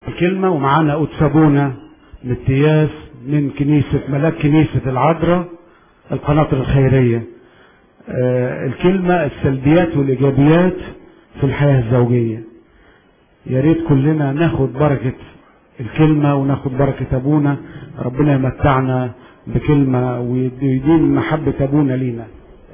الكلمة ومعانا أتسابونا متياس من كنيسة ملاك كنيسة العذراء القناطر الخيرية آه الكلمة السلبيات والإيجابيات في الحياة الزوجية يا ريت كلنا ناخد بركة الكلمة وناخد بركة أبونا ربنا يمتعنا بكلمة ويدين محبة أبونا لينا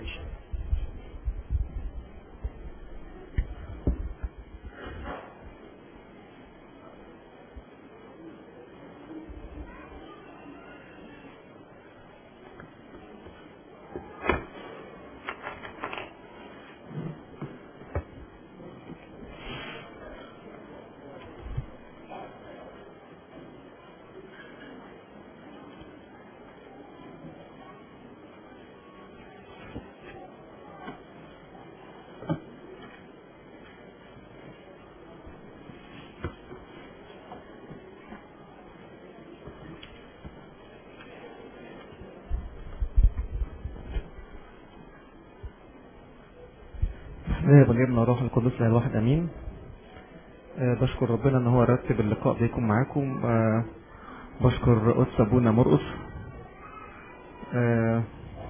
نائب جبنا روح القدس له الواحد امين أه بشكر ربنا ان هو رتب اللقاء ده يكون معاكم أه بشكر قدس ابونا مرقص أه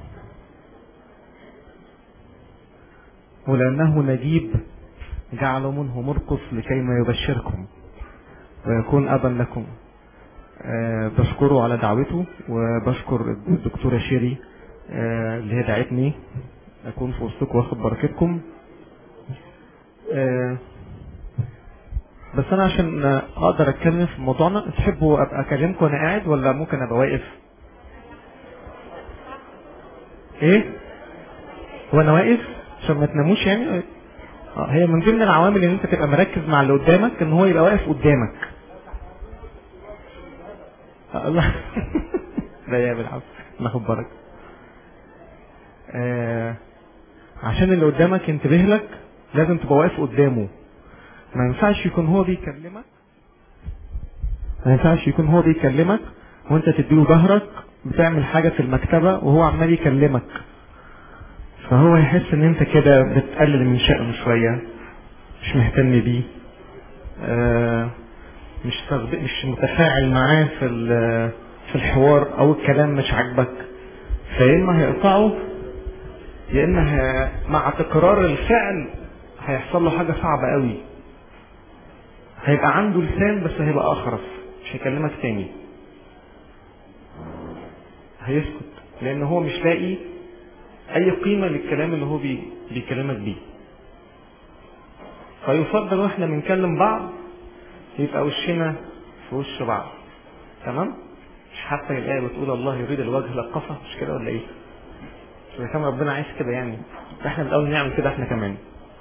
ولانه نجيب جعل منه مرقص لكي ما يبشركم ويكون ابا لكم أه بشكره على دعوته وبشكر الدكتوره شيري أه اللي هي دعتني اكون في وسطكم واخد بركتكم آه بس انا عشان اقدر اتكلم في موضوعنا تحبوا ابقى اكلمكم وانا قاعد ولا ممكن ابقى واقف ايه وانا واقف عشان ما تناموش يعني آه هي من ضمن العوامل ان انت تبقى مركز مع اللي قدامك ان هو يبقى واقف قدامك آه الله لا يا بالعكس ناخد بركه آه عشان اللي قدامك ينتبه لك لازم تبقى واقف قدامه ما ينفعش يكون هو بيكلمك ما ينفعش يكون هو بيكلمك وانت تديله ظهرك بتعمل حاجة في المكتبة وهو عمال يكلمك فهو يحس ان انت كده بتقلل من شأنه شوية مش مهتم بيه آه مش مش متفاعل معاه في في الحوار او الكلام مش عاجبك فيا اما هيقطعه يا اما مع تكرار الفعل هيحصل له حاجة صعبة قوي هيبقى عنده لسان بس هيبقى اخرس مش هيكلمك تاني هيسكت لان هو مش لاقي اي قيمة للكلام اللي هو بي... بيكلمك بيه فيفضل واحنا بنكلم بعض يبقى وشنا في وش بعض تمام مش حتى الآية بتقول الله يريد الوجه للقفة مش كده ولا ايه إذا كان ربنا عايز كده يعني احنا الأول نعمل كده احنا كمان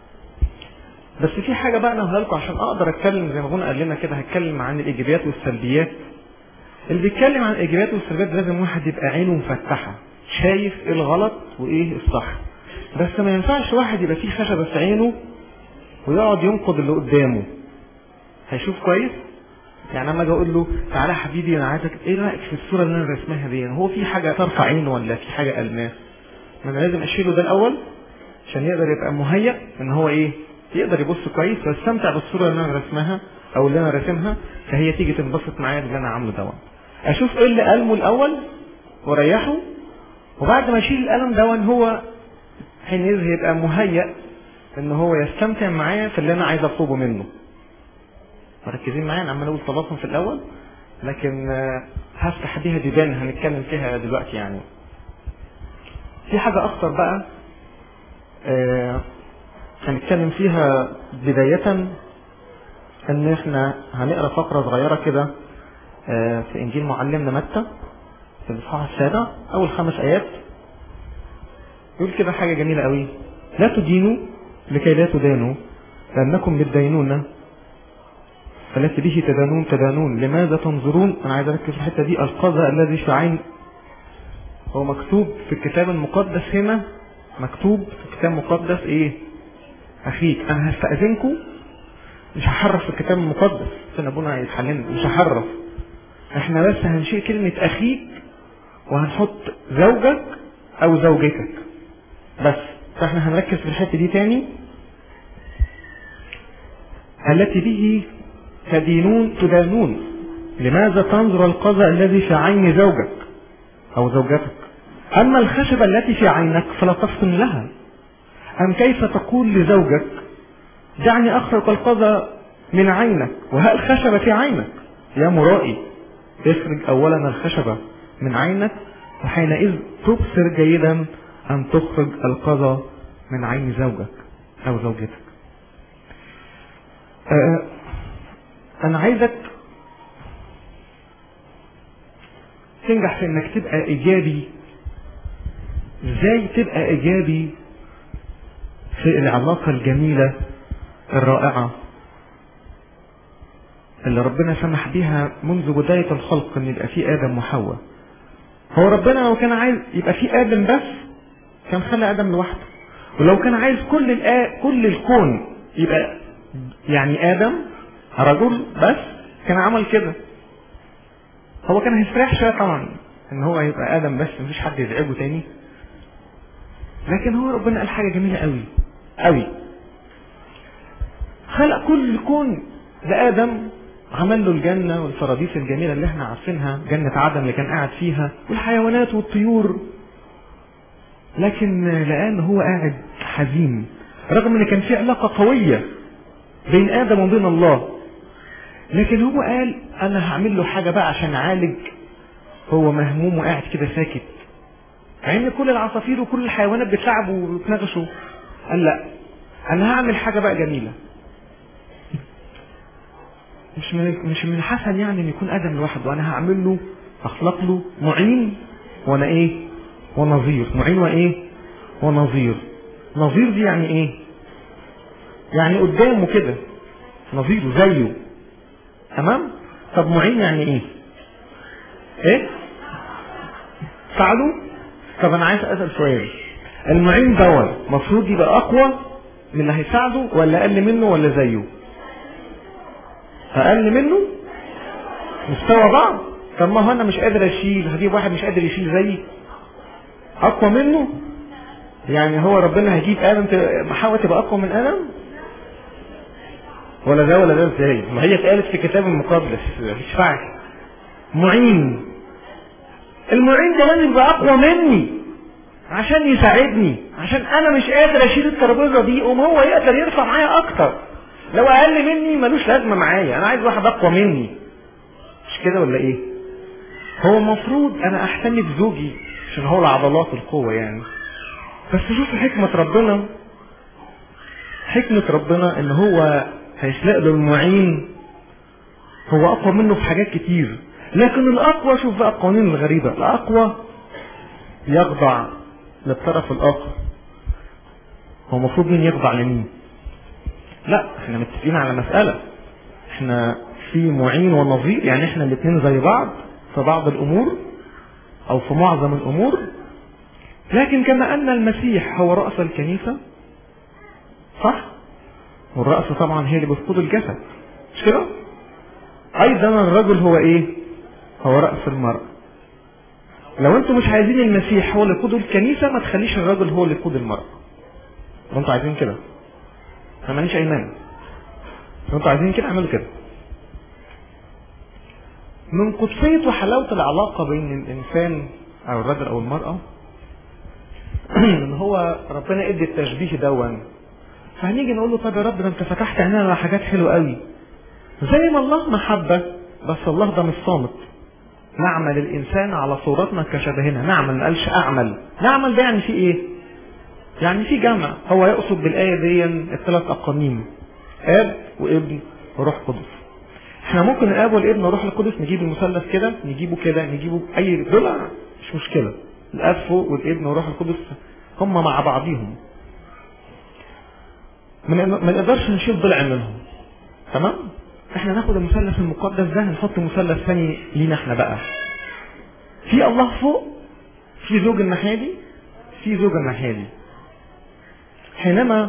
بس في حاجة بقى أنا هقولها لكم عشان أقدر أتكلم زي ما ابونا قال لنا كده هتكلم عن الإيجابيات والسلبيات اللي بيتكلم عن الإيجابيات والسلبيات لازم واحد يبقى عينه مفتحة شايف إيه الغلط وإيه الصح بس ما ينفعش واحد يبقى فيه خشبة في عينه ويقعد ينقد اللي قدامه هيشوف كويس يعني اما اجي اقول له تعالى حبيبي انا عايزك ايه رايك في الصوره اللي انا رسمها دي هو في حاجه ترفع عينه ولا في حاجه الماس ما انا لازم اشيله ده الاول عشان يقدر يبقى مهيأ ان هو ايه يقدر يبص كويس ويستمتع بالصوره اللي انا رسمها او اللي انا راسمها فهي تيجي تنبسط معايا باللي انا عامله دون اشوف ايه اللي قلمه الاول واريحه وبعد ما اشيل القلم دون هو حينئذ هيبقى مهيأ ان هو يستمتع معايا في اللي انا عايز اطلبه منه مركزين معايا انا عمال اقول طلبهم في الاول لكن هفتح بيها ديدان هنتكلم فيها دلوقتي يعني في حاجة اكتر بقى آه هنتكلم فيها بداية ان احنا هنقرا فقرة صغيرة كده آه في انجيل معلمنا متى في الاصحاح السابع اول خمس ايات يقول كده حاجة جميلة قوي لا تدينوا لكي لا تدانوا لأنكم بالدينونة فالتي به تدانون تدانون لماذا تنظرون أنا عايز أركز في الحتة دي القذى الذي في عين هو مكتوب في الكتاب المقدس هنا مكتوب في الكتاب المقدس إيه أخيك أنا هستأذنكم مش هحرف في الكتاب المقدس عشان أبونا هيتحللنا مش هحرف احنا بس هنشيل كلمة أخيك وهنحط زوجك أو زوجتك بس فاحنا هنركز في الحته دي تاني التي به تدينون تدانون لماذا تنظر القذى الذي في عين زوجك أو زوجتك أما الخشبة التي في عينك فلا تفطن لها أم كيف تقول لزوجك دعني أخرق القذى من عينك وها الخشبة في عينك يا مرائي اخرج أولا الخشبة من عينك وحينئذ تبصر جيدا أن تخرج القذى من عين زوجك أو زوجتك أه أنا عايزك تنجح في إنك تبقى إيجابي إزاي تبقى إيجابي في العلاقة الجميلة الرائعة اللي ربنا سمح بيها منذ بداية الخلق ان يبقى في ادم وحواء هو ربنا لو كان عايز يبقى في ادم بس كان خلى ادم لوحده ولو كان عايز كل الآ... كل الكون يبقى يعني ادم رجل بس كان عمل كده هو كان هيستريح شويه طبعا ان هو يبقى ادم بس مفيش حد يزعجه تاني لكن هو ربنا قال حاجه جميله قوي قوي خلق كل الكون لادم عمل له الجنة والفراديس الجميلة اللي احنا عارفينها جنة عدن اللي كان قاعد فيها والحيوانات والطيور لكن لقى ان هو قاعد حزين رغم ان كان في علاقة قوية بين ادم وبين الله لكن هو قال انا هعمل له حاجة بقى عشان اعالج هو مهموم وقاعد كده ساكت مع ان كل العصافير وكل الحيوانات بتلعب وتناقشوا قال لا انا هعمل حاجة بقى جميلة مش من مش من الحسن يعني ان يكون ادم لوحده وانا هعمل له اخلق له معين وانا ايه ونظير معين وايه ونظير نظير دي يعني ايه يعني قدامه كده نظيره زيه تمام طب معين يعني ايه ايه ساعده طب انا عايز اسال سؤال المعين دوت المفروض يبقى اقوى من اللي هيساعده ولا اقل منه ولا زيه اقل منه مستوى بعض طب ما هو انا مش قادر اشيل هجيب واحد مش قادر يشيل زيي اقوى منه يعني هو ربنا هيجيب ادم محاوة تبقى اقوى من ادم ولا ده ولا ده ازاي ما هي اتقالت في الكتاب المقدس مش فاعل معين المعين ده لازم يبقى اقوى مني عشان يساعدني عشان انا مش قادر اشيل الترابيزه دي قوم هو يقدر يرفع معايا اكتر لو اقل مني ملوش لازمه معايا انا عايز واحد اقوى مني مش كده ولا ايه هو المفروض انا احتمي بزوجي عشان هو العضلات القوة يعني بس شوف حكمة ربنا حكمة ربنا ان هو هيخلق له المعين هو اقوى منه في حاجات كتير لكن الاقوى شوف بقى القوانين الغريبة الاقوى يخضع للطرف الاخر هو المفروض مين يخضع لمين لا احنا متفقين على مسألة احنا في معين ونظير يعني احنا الاثنين زي بعض في بعض الامور او في معظم الامور لكن كما ان المسيح هو رأس الكنيسة صح والرأس طبعا هي اللي بتقود الجسد مش كده ايضا الرجل هو ايه هو رأس المرأة لو انتم مش عايزين المسيح هو اللي يقود الكنيسة ما تخليش الرجل هو اللي يقود المرأة لو انتوا عايزين كده انا ماليش اي مانع لو انتوا عايزين كده اعملوا كده من قدسية وحلاوة العلاقة بين الإنسان أو الرجل أو المرأة إن هو ربنا إدي التشبيه دون فهنيجي نقول له طب يا رب ده أنت فتحت عينينا على حاجات حلوة قوي زي ما الله محبة بس الله ده مش صامت نعمل الإنسان على صورتنا كشبهنا نعمل ما قالش أعمل نعمل ده يعني في إيه؟ يعني في جمع هو يقصد بالآية دي الثلاث أقانيم آب وابن وروح قدس احنا ممكن الاب والابن والروح القدس نجيب المثلث كده نجيبه كده نجيبه اي ضلع مش مشكله الاب فوق والابن والروح القدس هم مع بعضيهم ما نقدرش نشيل ضلع منهم تمام احنا ناخد المثلث المقدس ده نحط مثلث ثاني لينا احنا بقى في الله فوق في زوج الناحيه دي في زوج الناحيه دي حينما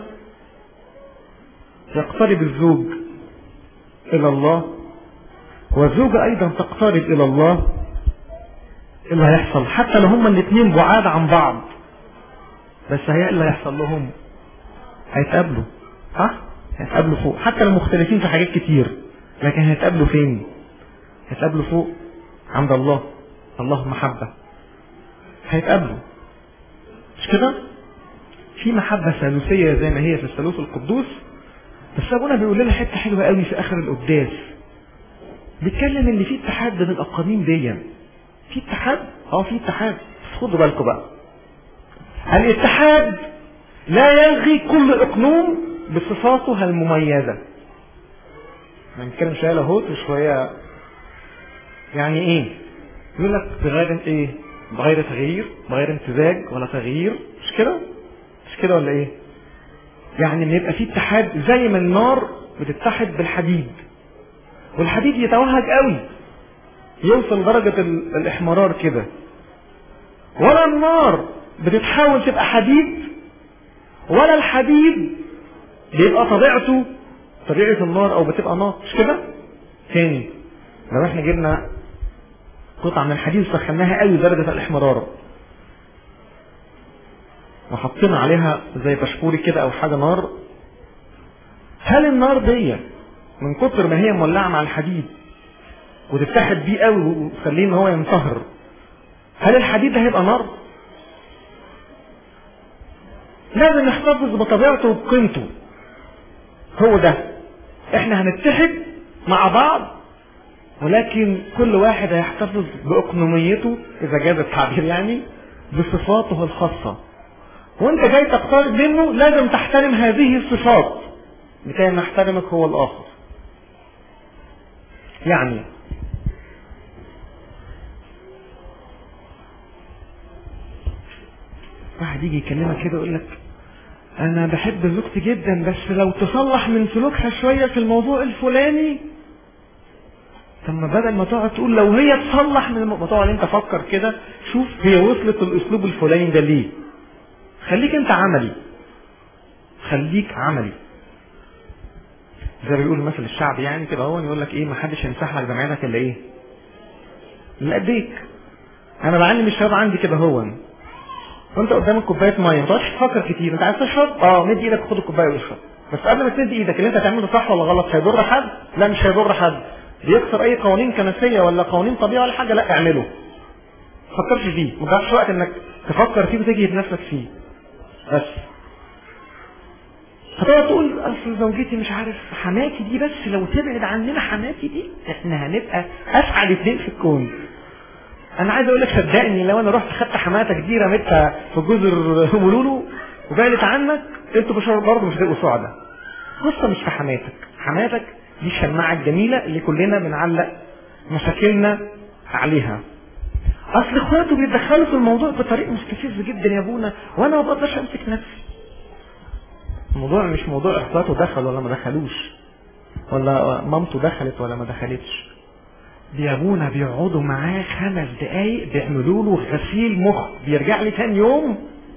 يقترب الزوج الى الله والزوجة ايضا تقترب الى الله ايه اللي هيحصل حتى لو هما الاثنين بعاد عن بعض بس هي اللي هيحصل لهم هيتقابلوا صح هيتقابلوا فوق حتى لو مختلفين في حاجات كتير لكن هيتقابلوا فين هيتقابلوا فوق عند الله الله محبة هيتقابلوا مش كده في محبة ثالوثية زي ما هي في الثالوث القدوس بس ابونا بيقول لنا حته حلوه قوي في اخر القداس بيتكلم ان في اتحاد بين الاقانيم دي في اتحاد اه في اتحاد بس خدوا بالكم بقى الاتحاد لا يلغي كل اقنوم بصفاته المميزه هنتكلم شويه لاهوت وشويه يعني ايه يقول لك بغير ايه بغير تغيير بغير امتزاج ولا تغيير مش كده مش كده ولا ايه يعني ان يبقى في اتحاد زي ما النار بتتحد بالحديد والحديد يتوهج قوي يوصل لدرجة ال- الاحمرار كده ولا النار بتتحول تبقى حديد ولا الحديد بيبقى طبيعته طبيعة النار او بتبقى نار مش كده تاني لو احنا جبنا قطعة من الحديد وسخناها قوي لدرجة الاحمرار وحطينا عليها زي بشكوري كده او حاجه نار هل النار دي من كتر ما هي مولعه مع الحديد وتتحد بيه قوي وتخليه ان هو ينصهر هل الحديد ده هيبقى نار؟ لازم نحتفظ بطبيعته وبقيمته هو ده احنا هنتحد مع بعض ولكن كل واحد هيحتفظ باقنوميته اذا جاز التعبير يعني بصفاته الخاصه وانت جاي تقترب منه لازم تحترم هذه الصفات بتاعي ما احترمك هو الاخر يعني واحد يجي يكلمك كده يقول لك انا بحب زوجتي جدا بس لو تصلح من سلوكها شويه في الموضوع الفلاني طب ما بدل ما تقعد تقول لو هي تصلح من الم... ما تقعد انت فكر كده شوف هي وصلت الاسلوب الفلاني ده ليه خليك انت عملي خليك عملي زي ما بيقول مثل الشعب يعني كده هو يقول لك ايه ما حدش يمسح لك دمعتك الا ايه اللي قديك انا بعلم الشباب عندي كده هو وانت قدامك كوبايه ميه ما تقعدش تفكر كتير انت عايز تشرب اه مد ايدك خد الكوبايه واشرب بس قبل ما تمد ايدك اللي انت هتعمله صح ولا غلط هيضر حد لا مش هيضر حد بيكسر اي قوانين كنسيه ولا قوانين طبيعه ولا حاجه لا اعمله ما تفكرش فيه ما تضيعش وقت انك تفكر فيه وتجهد نفسك فيه بس هتقعد تقول اصل زوجتي مش عارف حماتي دي بس لو تبعد عننا حماتي دي احنا هنبقى اسعد اثنين في الكون انا عايز اقول لك صدقني لو انا رحت خدت حماتك دي رميتها في جزر هولولو وبعدت عنك انتوا بشر برضه مش هتبقوا سعداء قصه مش في حماتك حماتك دي الشماعه الجميله اللي كلنا بنعلق مشاكلنا عليها اصل اخواته بيتدخلوا في الموضوع بطريقه مستفزه جدا يا ابونا وانا ما بقدرش امسك نفسي الموضوع مش موضوع اخواته دخل ولا ما دخلوش ولا مامته دخلت ولا ما دخلتش دي ابونا بيقعدوا معاه خمس دقايق بيعملوا له غسيل مخ بيرجع لي تاني يوم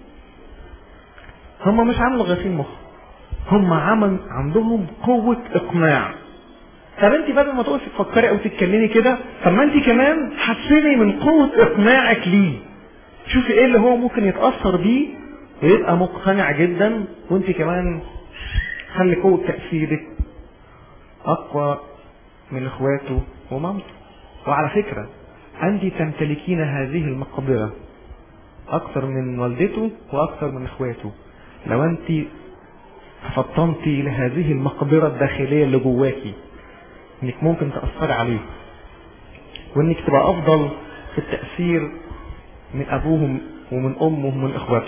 هم مش عملوا غسيل مخ هم عمل عندهم قوة اقناع طب انت بدل ما تقفي تفكري او تتكلمي كده طب ما انت كمان حسني من قوة اقناعك ليه شوفي ايه اللي هو ممكن يتأثر بيه ويبقى مقتنع جدا وانت كمان خلي قوة تأثيرك أقوى من إخواته ومامته وعلى فكرة أنت تمتلكين هذه المقدرة أكثر من والدته وأكثر من إخواته لو أنت فطنتي لهذه المقدرة الداخلية اللي جواكي إنك ممكن تأثري عليه وإنك تبقى أفضل في التأثير من أبوهم ومن أمه ومن إخواته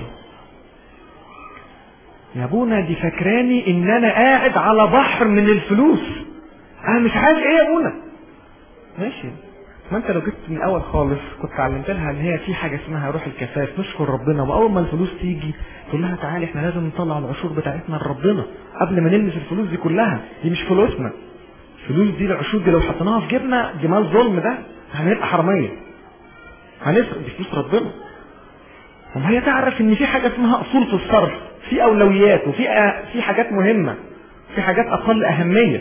يا ابونا دي فاكراني ان انا قاعد على بحر من الفلوس انا مش عارف ايه يا ابونا ماشي ما انت لو جبت من الاول خالص كنت علمت لها ان هي في حاجه اسمها روح الكفاف نشكر ربنا واول ما الفلوس تيجي تقول لها تعالي احنا لازم نطلع العشور بتاعتنا لربنا قبل ما نلمس الفلوس دي كلها دي مش فلوسنا الفلوس دي العشور دي لو حطيناها في جيبنا دي مال ظلم ده هنبقى حراميه هنسرق دي فلوس ربنا وما هي تعرف ان في حاجه اسمها اصول في الصرف في اولويات وفي أ... في حاجات مهمه في حاجات اقل اهميه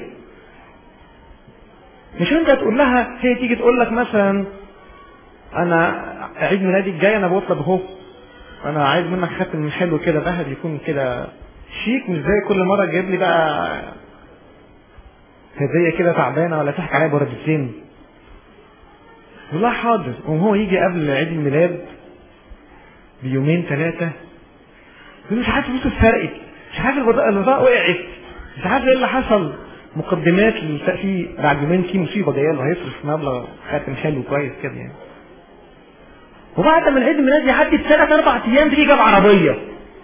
مش انت تقول لها هي تيجي تقول لك مثلا انا عيد ميلادي الجاي انا بطلب اهو انا عايز منك خاتم حلو كده ذهب يكون كده شيك مش زي كل مره تجيب لي بقى هديه كده تعبانه ولا تحكي عليها بردتين يقول لها حاضر وهو يجي قبل عيد الميلاد بيومين ثلاثه يقول مش عارف فلوس اتسرقت مش عارف البضاعه البضاعه وقعت مش عارف ايه اللي حصل مقدمات في بعد يومين في مصيبه جايه له هيصرف مبلغ خاتم حلو كويس كده يعني وبعد ما العيد الميلاد يعدي بثلاث اربع ايام تيجي جاب عربيه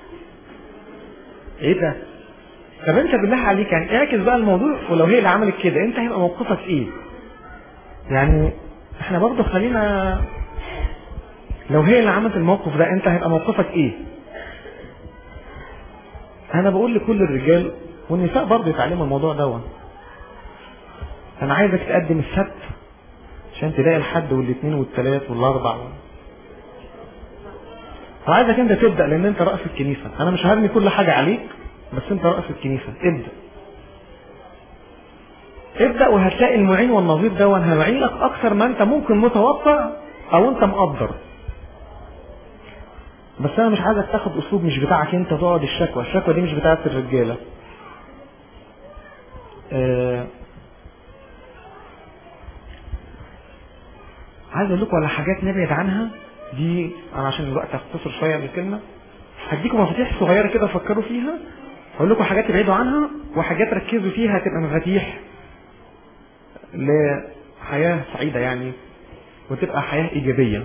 ايه ده؟ طب انت بالله عليك يعني اعكس بقى الموضوع ولو هي اللي عملت كده انت هيبقى موقفك ايه؟ يعني احنا برضه خلينا لو هي اللي عملت الموقف ده انت هيبقى موقفك ايه؟ انا بقول لكل الرجال والنساء برضه يتعلموا الموضوع ده انا عايزك تقدم السبت عشان تلاقي الحد والاثنين والثلاث والاربع وعايزك انت تبدا لان انت راس الكنيسه انا مش هرمي كل حاجه عليك بس انت راس الكنيسه ابدا ابدا وهتلاقي المعين والنظير ده هيعينك اكثر ما انت ممكن متوقع او انت مقدر بس انا مش عايزك تاخد اسلوب مش بتاعك انت تقعد الشكوى الشكوى دي مش بتاعت الرجاله آه عايز اقول لكم على حاجات نبعد عنها دي انا عشان الوقت اختصر شويه بالكلمه هديكم مفاتيح صغيره كده فكروا فيها هقول لكم حاجات تبعدوا عنها وحاجات ركزوا فيها هتبقى مفاتيح لحياه سعيده يعني وتبقى حياه ايجابيه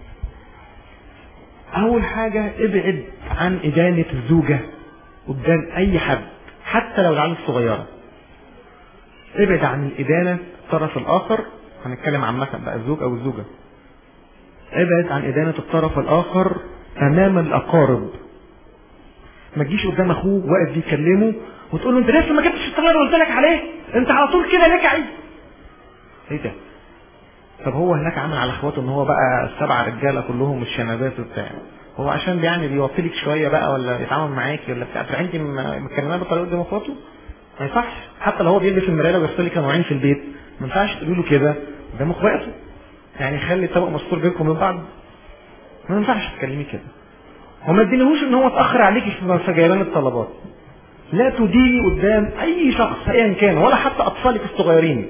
اول حاجه ابعد عن ادانه الزوجه قدام اي حد حتى لو العيال الصغيره ابعد عن الادانه الطرف الاخر هنتكلم عامه بقى الزوج او الزوجه ابعد عن إدانة الطرف الآخر أمام الأقارب ما تجيش قدام أخوه واقف بيكلمه وتقول له أنت لسه ما جبتش الطلب اللي قلت لك عليه أنت على طول كده لك عيب إيه ده؟ طب هو هناك عامل على اخواته ان هو بقى السبع رجاله كلهم الشنبات وبتاع هو عشان يعني بيوطلك شويه بقى ولا يتعامل معاكي ولا بتاع فانت مكلماه بالطريقه قدام اخواته ما ينفعش حتى لو هو بيلبس المرايه ويغسل لك نوعين في البيت ما ينفعش تقولي له كده قدام اخواته يعني خلي الطبق مستور بينكم من بعض ما ينفعش تكلمي كده وما تدينيهوش ان هو اتاخر عليكي في جيران الطلبات لا تديني قدام اي شخص ايا كان ولا حتى اطفالك الصغيرين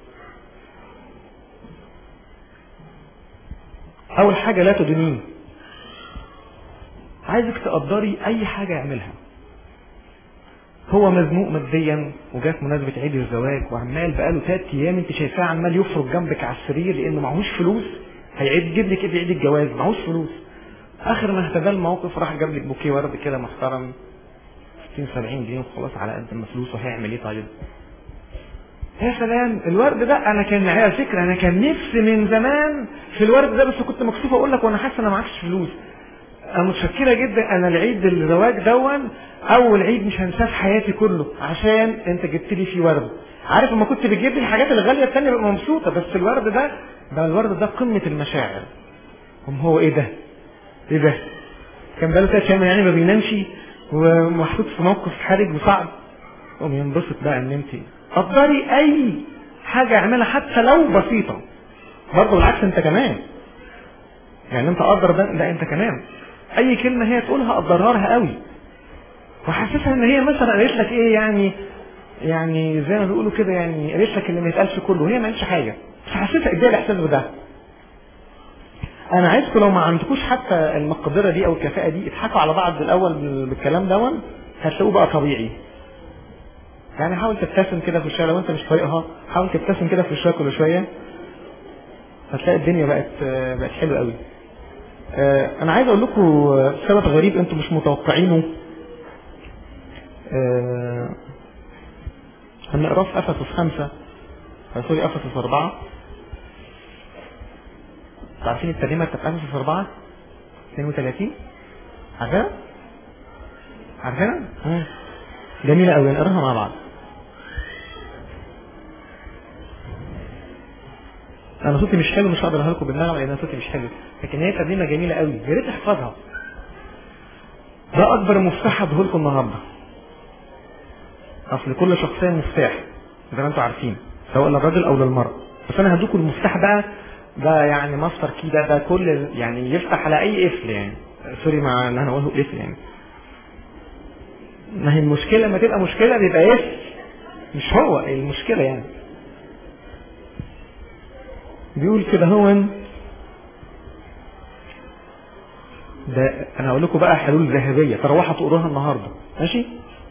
اول حاجه لا تدينيه عايزك تقدري اي حاجه يعملها هو مزنوق ماديا وجات مناسبة عيد الزواج وعمال بقاله ثلاث ايام انت شايفاه عمال يفرج جنبك على السرير لانه معهوش فلوس هيعيد يجيب لك عيد الجواز معهوش فلوس اخر ما اهتدى الموقف راح جاب لك بوكيه ورد كده محترم 60 70 جنيه وخلاص على قد ما فلوسه هيعمل ايه طيب؟ يا سلام الورد ده انا كان على فكره انا كان نفسي من زمان في الورد ده بس كنت مكسوف اقول لك وانا حاسه انا معكش فلوس انا متشكره جدا انا العيد الزواج دون اول عيد مش هنساه في حياتي كله عشان انت جبت لي فيه ورد عارف لما كنت بتجيب لي الحاجات الغاليه الثانيه ببقى مبسوطه بس الورد ده ده الورد ده قمه المشاعر هم هو ايه ده؟ ايه ده؟ كان بقاله ثلاث ايام يعني ما بينامش ومحطوط في موقف حرج وصعب قوم ينبسط بقى ان انت قدري اي حاجه اعملها حتى لو بسيطه برضه بالعكس انت كمان يعني انت قدر ده, ده انت كمان اي كلمه هي تقولها قدرها لها قوي وحاسسها ان هي مثلا قالت لك ايه يعني يعني زي ما بيقولوا كده يعني قالت لك اللي ما يتقالش كله هي ما قالتش حاجه بس حاسسها اديها الاحساس بده انا عايزكم لو ما عندكوش حتى المقدره دي او الكفاءه دي اضحكوا على بعض الاول بالكلام دون هتلاقوه بقى طبيعي يعني حاول تبتسم كده في الشارع لو انت مش طايقها حاول تبتسم كده في الشارع كل شويه هتلاقي الدنيا بقت بقت حلوه قوي انا عايز اقول لكم سبب غريب انتم مش متوقعينه هنقراه في افسس خمسة سوري افسس اربعة عارفين الترجمة بتاعت افسس اربعة 32 عارفينها؟ عارفينها؟ جميلة قوي نقراها مع بعض انا صوتي مش حلو مش هقدر اقولها لكم بالنغمه لان صوتي مش حلو لكن هي ترجمه جميله قوي يا ريت احفظها ده اكبر مفتاح هديه لكم النهارده اصل كل شخصيه مفتاح زي ما انتم عارفين سواء للراجل او للمراه بس انا هديكم المفتاح بقى ده يعني ماستر كي ده ده كل يعني يفتح على اي قفل يعني سوري مع ان انا اقوله قفل يعني ما هي المشكله لما تبقى مشكله بيبقى قفل مش هو المشكلة يعني بيقول كده هو ده انا هقول لكم بقى حلول ذهبية تروحوا تقروها النهاردة ماشي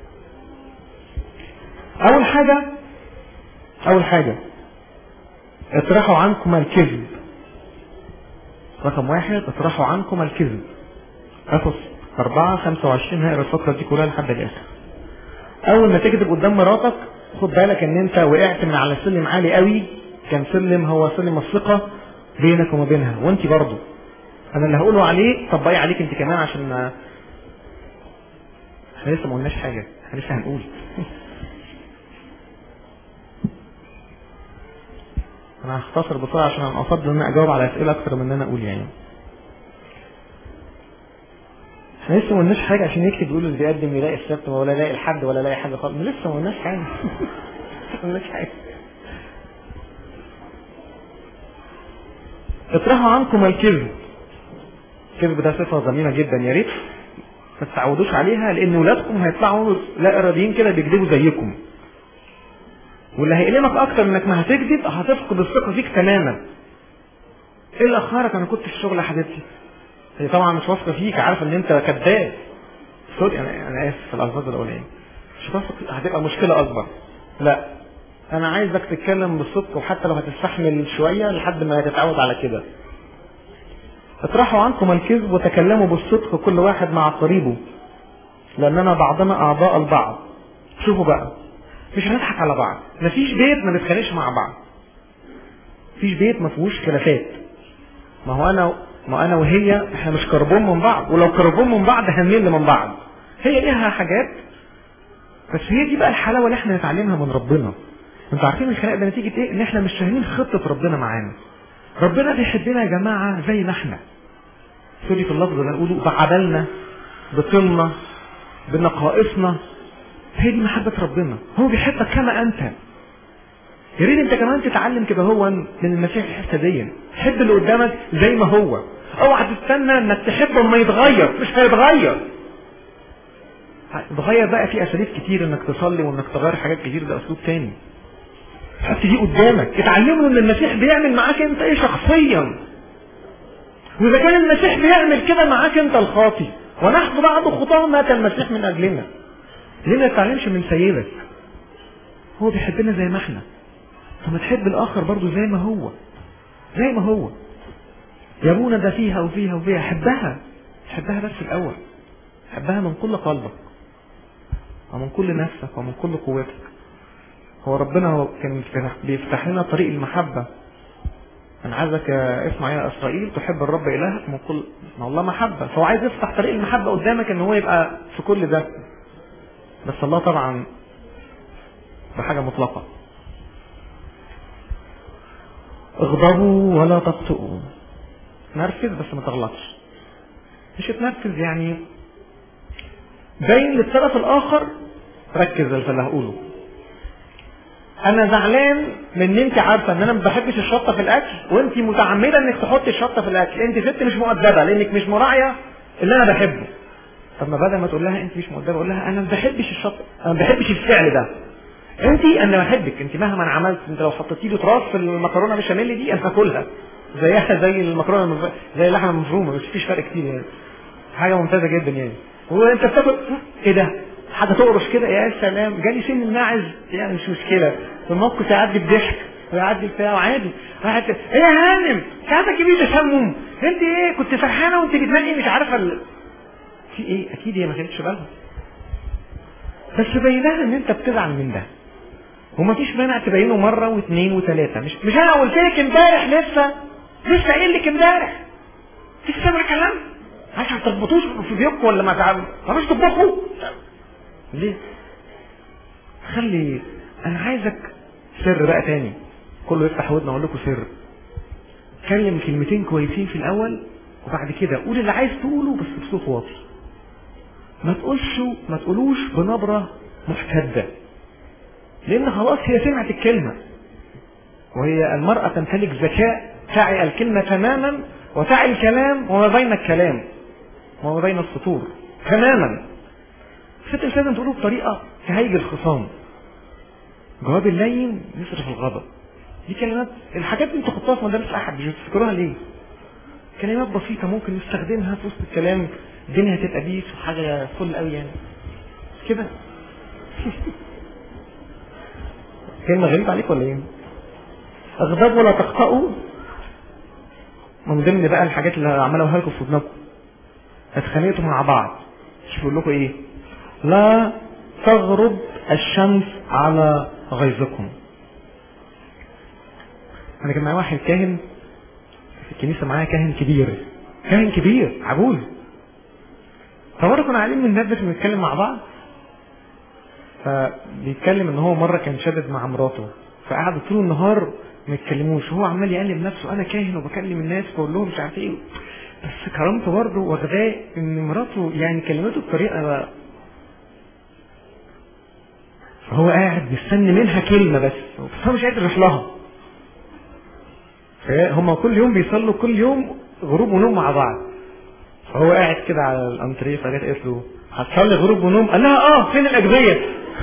اول حاجة اول حاجة اطرحوا عنكم الكذب رقم واحد اطرحوا عنكم الكذب افص اربعة خمسة وعشرين هقرا الفترة دي كلها لحد الاخر اول ما تكذب قدام مراتك خد بالك ان انت وقعت من على سلم عالي قوي كان سلم هو سلم الثقة بينك وما بينها وانت برضه انا اللي هقوله عليه طبقي عليك انت كمان عشان ما احنا لسه ما قلناش حاجة احنا لسه هنقول انا هختصر بسرعة عشان انا افضل ان انا اجاوب على اسئلة اكتر من ان انا اقول يعني احنا لسه ما قلناش حاجة عشان يكتب يقول اللي بيقدم يلاقي السبت ولا يلاقي الحد ولا يلاقي حاجة خالص لسه ما قلناش حاجة ما قلناش حاجة اطرحوا عنكم الكذب الكذب ده صفة ذميمة جدا يا ريت ما تتعودوش عليها لان ولادكم هيطلعوا لا اراديين كده بيكذبوا زيكم واللي هيألمك اكتر انك ما هتكذب هتفقد الثقة فيك تماما ايه اللي اخرك انا كنت في الشغل يا حبيبتي هي طبعا مش واثقه فيك عارفه ان انت كذاب سوري انا انا اسف في الالفاظ الاولانيه مش واثق هتبقى مشكله اكبر لا انا عايزك تتكلم بالصدق وحتى لو هتستحمل شويه لحد ما تتعود على كده اطرحوا عنكم الكذب وتكلموا بالصدق كل واحد مع قريبه لاننا بعضنا اعضاء البعض شوفوا بقى مش هنضحك على بعض مفيش بيت ما نتخانقش مع بعض مفيش بيت ما فيهوش خلافات ما هو انا ما انا وهي احنا مش كربون من بعض ولو كربون من بعض هنمل من بعض هي ليها حاجات بس هي دي بقى الحلاوه اللي احنا نتعلمها من ربنا انتوا عارفين الخناق ده نتيجه ايه ان احنا مش فاهمين خطه ربنا معانا ربنا بيحبنا يا جماعه زي ما احنا سوري في اللفظ اللي نقوله بعبلنا بطلنا بنقائصنا هي دي محبة ربنا هو بيحبك كما أنت يا ريت انت كمان تتعلم كده هو من المسيح الحته دي حب اللي قدامك زي ما هو اوعى تستنى انك تحبه لما يتغير مش هيتغير اتغير بقى في اساليب كتير انك تصلي وانك تغير حاجات كتير ده اسلوب تاني حط دي قدامك اتعلموا ان المسيح بيعمل معاك انت ايه شخصيا واذا كان المسيح بيعمل كده معاك انت الخاطي ونحن بعد خطاه مات المسيح من اجلنا ليه ما تتعلمش من سيدك هو بيحبنا زي ما احنا طب تحب الاخر برضو زي ما هو زي ما هو يا ابونا ده فيها وفيها وفيها حبها حبها بس الاول حبها من كل قلبك ومن كل نفسك ومن كل قوتك هو ربنا كان بيفتح لنا طريق المحبة أنا عايزك اسمع يا إسرائيل تحب الرب إلهك من كل ما الله محبة فهو عايز يفتح طريق المحبة قدامك إن هو يبقى في كل ده بس الله طبعا بحاجة مطلقة اغضبوا ولا تبطئوا نرفز بس ما تغلطش مش تنرفز يعني باين للطرف الاخر ركز في اللي هقوله انا زعلان من ان انت عارفه ان انا ما بحبش الشطه في الاكل وانت متعمده انك تحطي الشطه في الاكل انت ست مش مؤدبه لانك مش مراعيه اللي انا بحبه طب ما بدل ما تقول لها انت مش مؤدبه اقول لها انا ما بحبش الشطه انا ما بحبش الفعل ده انت انا بحبك انت مهما عملت انت لو حطيتي له تراث في المكرونه بالبشاميل دي انا هاكلها زيها زي المكرونه المف... زي اللحمه المفرومه مش فيش فرق كتير يعني حاجه ممتازه جدا يعني وانت بتاكل ايه ده حاجه تقرش كده يا سلام جالي سن الماعز يعني مش مشكله الموقف يعدي بضحك ويعدي بتاع عادي واحد ايه يا هانم ساعتك كبير تسمم انت ايه كنت فرحانه وانت بتنقي مش عارفه ال... في ايه اكيد هي ما خدتش بالها بس بينها ان انت بتزعل من ده ومفيش مانع تبينه مره واثنين وثلاثه مش مش انا قلت لك امبارح لسه لسه قايل لك امبارح لسه سامع كلام عشان تربطوش في بيوتكم ولا ما تعملوا ما مش تطبخوا ليه خلي انا عايزك سر بقى تاني كله يفتح ودنه اقول لكم سر كلم كلمتين كويسين في الاول وبعد كده قول اللي عايز تقوله بس بصوت واطي ما تقولش ما تقولوش بنبره محتده لان خلاص هي سمعت الكلمه وهي المراه تمتلك ذكاء تعي الكلمه تماما وتعي الكلام وما بين الكلام وما بين السطور تماما الست مش لازم تقوله بطريقه تهيج الخصام جواب اللين يصرف الغضب دي كلمات الحاجات دي انتوا خدتوها في مدارس احد مش بتفتكروها ليه كلمات بسيطة ممكن نستخدمها في وسط الكلام الدنيا هتبقى بيس وحاجة فل قوي يعني كده كلمة غريبة عليك ولا ايه؟ اغضب ولا تخطئوا من ضمن بقى الحاجات اللي عملوها لكم في ودنكم اتخانقتوا مع بعض مش بيقول لكم ايه؟ لا تغرب الشمس على غيظكم انا كان معايا واحد كاهن في الكنيسه معايا كاهن كبير كاهن كبير عجوز فمره كنا قاعدين بندردش بنتكلم مع بعض فبيتكلم ان هو مره كان شادد مع مراته فقعدوا طول النهار ما يتكلموش وهو عمال يقلب نفسه انا كاهن وبكلم الناس بقول لهم مش عارف ايه بس كرامته برضه واخداه ان مراته يعني كلمته بطريقه فهو قاعد مستني منها كلمه بس بس هو مش قادر يروح لها هم كل يوم بيصلوا كل يوم غروب ونوم مع بعض فهو قاعد كده على الانتريه فجت قالت له هتصلي غروب ونوم قال لها اه فين الاجبيه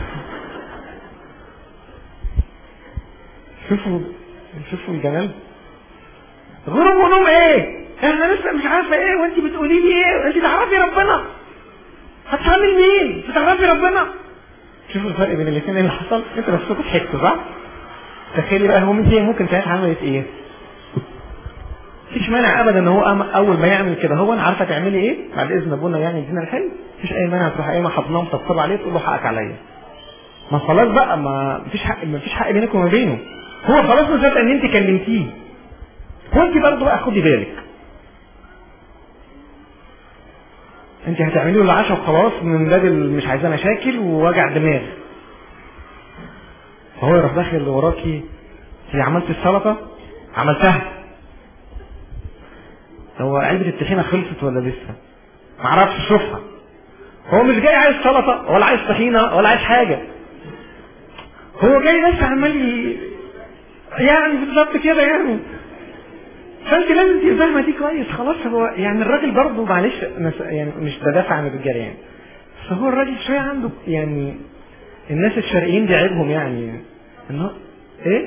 شوفوا شوفوا الجمال غروب ونوم ايه احنا لسه مش عارفه ايه وانت بتقولي لي ايه انت تعرفي ربنا هتصلي لمين تعرفي ربنا شوفوا الفرق بين الاثنين اللي حصل انت نفسكم ضحكتوا صح تخيلي بقى هو هي ممكن كانت عملت ايه مفيش مانع ابدا ان هو اول ما يعمل كده هو انا عارفه تعملي ايه بعد اذن ابونا يعني يدينا الحل مفيش اي مانع تروح ايه ما حضناه مطبطب عليه تقول له حقك عليا ما خلاص بقى ما مفيش حق مفيش حق بينك وما بينه هو خلاص مصدق ان انت كلمتيه وانت برضه بقى خدي بالك انت هتعملي له العشاء وخلاص من باب مش عايزاه مشاكل ووجع دماغ فهو يروح داخل وراكي هي عملت السلطه عملتها هو علبة الطحينة خلصت ولا لسه؟ معرفش اشوفها. هو مش جاي عايز سلطة ولا عايز طحينة ولا عايز حاجة. هو جاي بس عمال ي... يعني بالظبط كده يعني. فانت لازم تبقى فاهمة دي كويس خلاص هو يعني الراجل برضه معلش يعني مش بدافع عن الرجالة يعني. فهو الراجل شوية عنده يعني الناس الشرقيين دي عيبهم يعني انه ايه؟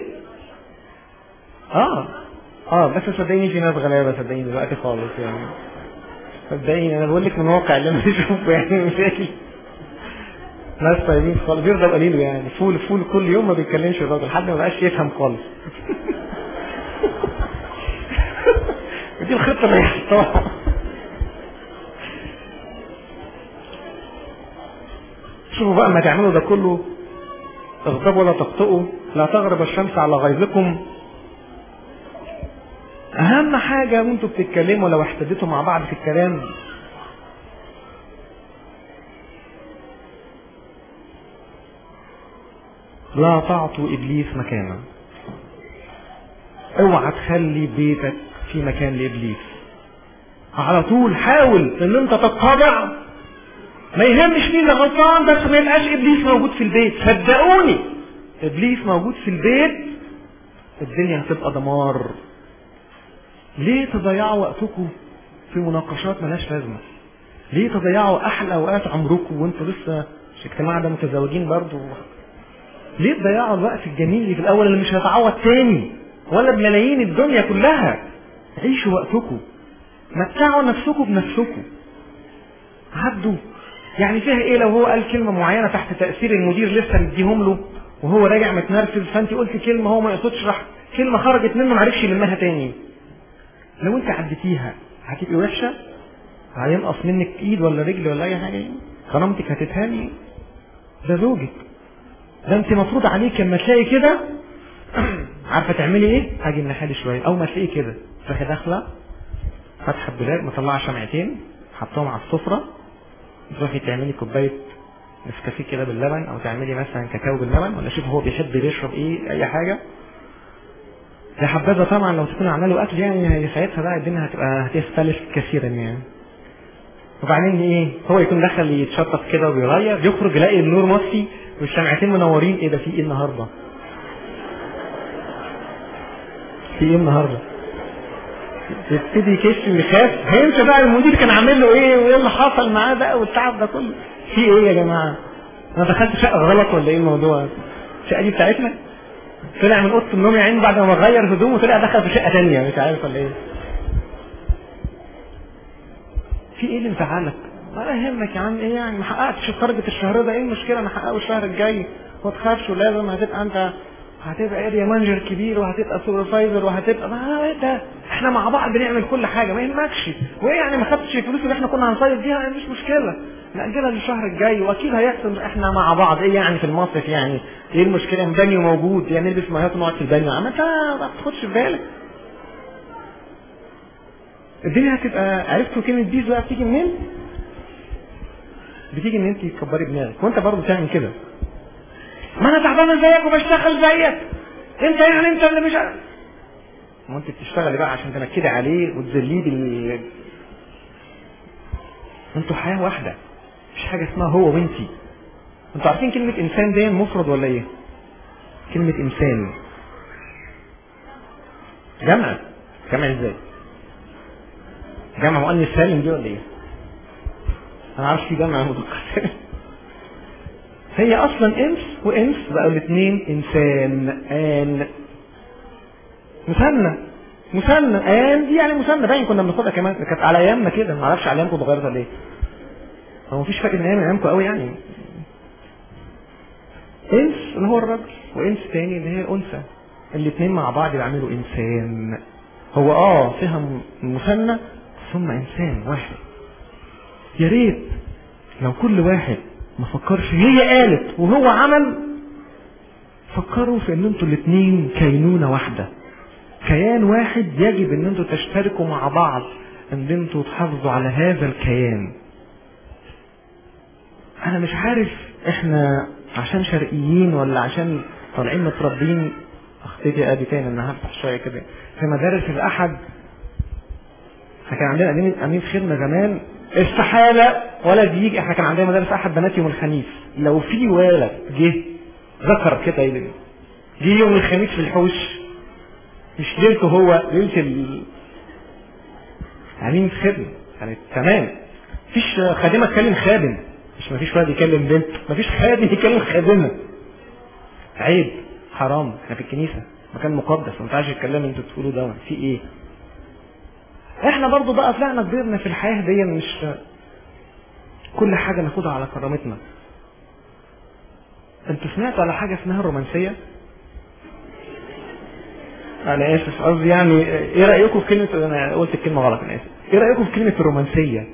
اه اه بس صدقيني في ناس غلابه صدقيني دلوقتي خالص يعني صدقيني انا بقول لك من واقع اللي انا بشوفه يعني مشاكل ناس طيبين خالص بيرضى قليله يعني فول فول كل يوم ما بيتكلمش الراجل لحد ما بقاش يفهم خالص دي الخطه اللي هيحطها شوفوا بقى ما تعملوا ده كله اغضبوا ولا تخطئوا لا تغرب الشمس على غيظكم اهم حاجة وانتوا بتتكلموا لو احتديتوا مع بعض في الكلام لا تعطوا ابليس مكانا اوعى تخلي بيتك في مكان لابليس على طول حاول ان انت تتطبع ما يهمش مين اللي غلطان بس ما يبقاش ابليس موجود في البيت صدقوني ابليس موجود في البيت الدنيا هتبقى دمار ليه تضيعوا وقتكم في مناقشات ملهاش لازمه ليه تضيعوا احلى اوقات عمركم وانتوا لسه مش اجتماع ده متزوجين برضه ليه تضيعوا الوقت الجميل اللي في الاول اللي مش هيتعوض تاني ولا بملايين الدنيا كلها عيشوا وقتكم متعوا نفسكم بنفسكم عدوا يعني فيها ايه لو هو قال كلمه معينه تحت تاثير المدير لسه مديهم له وهو راجع متنرفز فانت قلت كلمه هو ما يقصدش راح كلمه خرجت منه معرفش يلمها تاني لو انت عديتيها هتبقي وحشه هينقص منك ايد ولا رجل ولا اي حاجه كرامتك هتتهاني ده زوجك ده انت مفروض عليك لما تلاقي كده عارفه تعملي ايه؟ هاجي الناحيه دي شويه اول ما تلاقي كده تروحي داخله فاتحه الدولاب مطلعه شمعتين حطهم على السفره تروحي تعملي كوبايه نسكافيه كده باللبن او تعملي مثلا كاكاو باللبن ولا شوف هو بيحب يشرب ايه اي حاجه يا حبذا طبعا لو تكون عامله له اكل يعني ساعتها بقى الدنيا هتبقى هتختلف كثيرا يعني وبعدين ايه هو يكون دخل يتشطف كده وبيغير يخرج يلاقي النور مطفي والشمعتين منورين ايه ده في ايه النهارده في ايه النهارده يبتدي يكش ويخاف هينسى بقى المدير كان عامل له ايه وايه اللي حصل معاه بقى والتعب ده كله في ايه يا جماعه انا دخلت شقه غلط ولا ايه الموضوع الشقه دي بتاعتنا طلع من اوضه النوم يا عيني بعد ما غير هدومه طلع دخل في شقه ثانيه مش عارف ولا ايه في ايه اللي مزعلك؟ ولا يهمك يا عم ايه يعني ما حققتش التارجت الشهر ده ايه المشكله انا هحققه الشهر الجاي ما تخافش ولازم هتبقى انت هتبقى اريا مانجر كبير وهتبقى سوبرفايزر وهتبقى ما ايه ده احنا مع بعض بنعمل كل حاجه ما يهمكش وايه يعني ما خدتش الفلوس اللي احنا كنا هنصيف بيها مش مشكله نأجلها للشهر الجاي واكيد هيحصل احنا مع بعض ايه يعني في المصيف يعني ايه المشكله البانيو موجود يعني نلبس مايوهات ونقعد في البانيو عم انت ما بتاخدش في بالك الدنيا هتبقى عرفتوا كلمه بيز بقى بتيجي منين؟ بتيجي ان انت تكبري دماغك وانت برضه بتعمل كده ما انا تعبانه زيك وبشتغل زيك انت يعني انت اللي مش عارف ما انت بتشتغلي بقى عشان تنكدي عليه وتذليه بال انتوا حياه واحده مفيش حاجه اسمها هو وانتي انتوا عارفين كلمه انسان دي مفرد ولا ايه كلمه انسان جمع جمع ازاي جمع مؤنث سالم دي ولا ايه انا عارف في جمع مذكر هي اصلا انس وانس بقوا الاثنين انسان ان مثنى مثنى ان دي يعني مثنى باين كنا بناخدها كمان كانت على ايامنا كده ما اعرفش على ايامكم اتغيرت ولا ايه هو مفيش فرق بين ايام ايامكم قوي يعني انس اللي هو الراجل وانس تاني اللي هي انثى الاثنين مع بعض بيعملوا انسان هو اه فهم مثنى ثم انسان واحد يا ريت لو كل واحد ما فكرش هي قالت وهو عمل فكروا في ان انتوا الاثنين كينونة واحدة كيان واحد يجب ان انتوا تشتركوا مع بعض ان انتوا تحافظوا على هذا الكيان انا مش عارف احنا عشان شرقيين ولا عشان طالعين متربين اختي ادي تاني انا هفتح شويه كده في مدارس الاحد فكان عندنا امين امين خدمه زمان استحاله ولد يجي احنا كان عندنا مدارس احد بنات يوم الخميس لو في ولد جه ذكر كده يجي جه يوم الخميس في الحوش مش ليلته هو ليله ال امين خدمه يعني تمام مفيش خادمه تكلم خادم مش مفيش ولد يكلم بنت مفيش خادم يكلم خادمه عيب حرام احنا في الكنيسه مكان مقدس ما ينفعش الكلام اللي انتوا بتقولوه ده في ايه احنا برضو بقى طلعنا كبرنا في الحياه دي مش كل حاجه ناخدها على كرامتنا انتوا سمعتوا على حاجه اسمها الرومانسيه انا اسف قصدي يعني ايه رايكم في كلمه انا قلت الكلمه غلط انا اسف ايه رايكم في كلمه الرومانسيه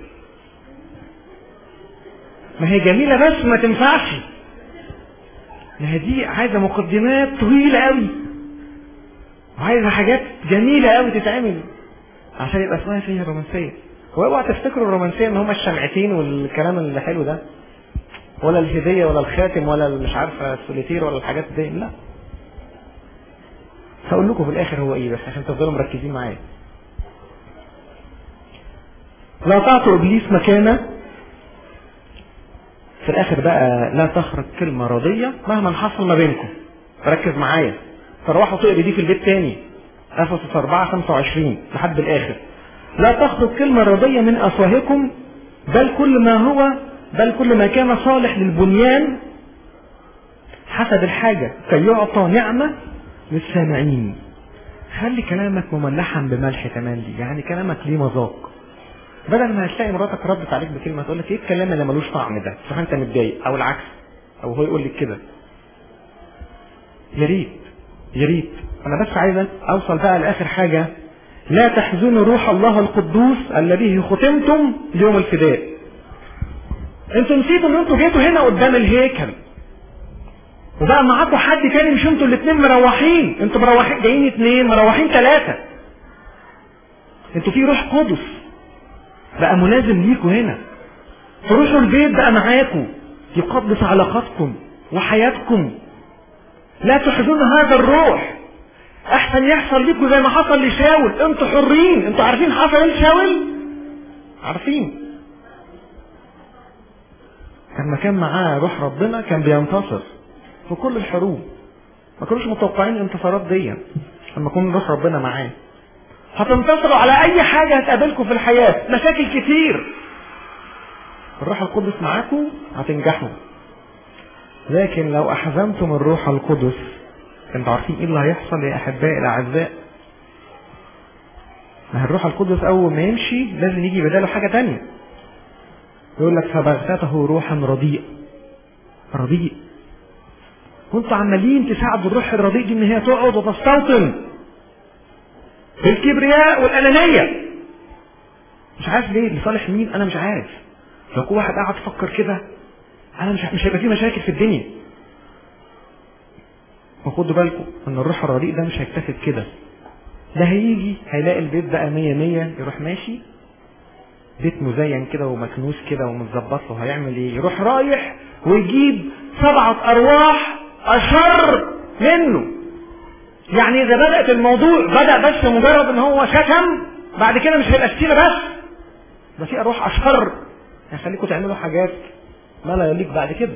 ما هي جميله بس ما تنفعش ما هي دي عايزه مقدمات طويله قوي وعايزه حاجات جميله قوي تتعمل عشان يبقى اسمها فيها رومانسيه واوعى تفتكروا الرومانسيه ان هما الشمعتين والكلام اللي حلو ده ولا الهديه ولا الخاتم ولا مش عارفه السوليتير ولا الحاجات دي لا هقول لكم في الاخر هو ايه بس عشان تفضلوا مركزين معايا لا تعطوا ابليس مكانه في الاخر بقى لا تخرج كلمه راضيه مهما حصل ما بينكم ركز معايا تروحوا تقري دي في البيت تاني افسس 4 25 لحد الاخر لا تخرج كلمه راضيه من افواهكم بل كل ما هو بل كل ما كان صالح للبنيان حسب الحاجه كي يعطى نعمه للسامعين خلي كلامك مملحا بملح كمان دي يعني كلامك ليه مذاق بدل ما هتلاقي مراتك ردت عليك بكلمه تقول لك ايه الكلام اللي ملوش طعم ده تروح انت متضايق او العكس او هو يقول لك كده يا ريت يا ريت انا بس عايز اوصل بقى لاخر حاجه لا تحزنوا روح الله القدوس الذي ختمتم ليوم الفداء انتوا نسيتوا ان انتوا جيتوا هنا قدام الهيكل وبقى معاكم حد تاني مش انتوا الاثنين مروحين انتوا مروحين جايين اثنين مروحين ثلاثه انتوا في روح قدس بقى ملازم ليكوا هنا تروحوا البيت بقى معاكم يقدس علاقاتكم وحياتكم لا تحزنوا هذا الروح احسن يحصل لكم زي ما حصل لشاول انتوا حرين انتوا عارفين حصل ايه لشاول عارفين لما كان معاه روح ربنا كان بينتصر في كل الحروب ما كانوش متوقعين الانتصارات دي لما يكون روح ربنا معاه هتنتصروا على اي حاجه هتقابلكم في الحياه مشاكل كتير الروح القدس معاكم هتنجحوا لكن لو احزمتم الروح القدس انتوا عارفين ايه اللي هيحصل يا احبائي الاعزاء ما الروح القدس اول ما يمشي لازم يجي بداله حاجه تانية يقول لك فبغتته روحا رديء رديء وانتوا عمالين تساعدوا الروح الرديء دي ان هي تقعد وتستوطن بالكبرياء والانانيه مش عارف ليه لصالح مين انا مش عارف لو كل واحد قاعد يفكر كده انا مش مش هيبقى في مشاكل في الدنيا وخدوا بالكم ان الروح الرديء ده مش هيكتفي كده ده هيجي هيلاقي البيت بقى مية مية يروح ماشي بيت مزين كده ومكنوس كده ومتظبط له هيعمل ايه يروح رايح ويجيب سبعة ارواح اشر منه يعني اذا بدأت الموضوع بدأ بس مجرد ان هو شتم بعد كده مش هيبقى شتيمة بس ده في ارواح اشر هيخليكم تعملوا حاجات ما لا يليق بعد كده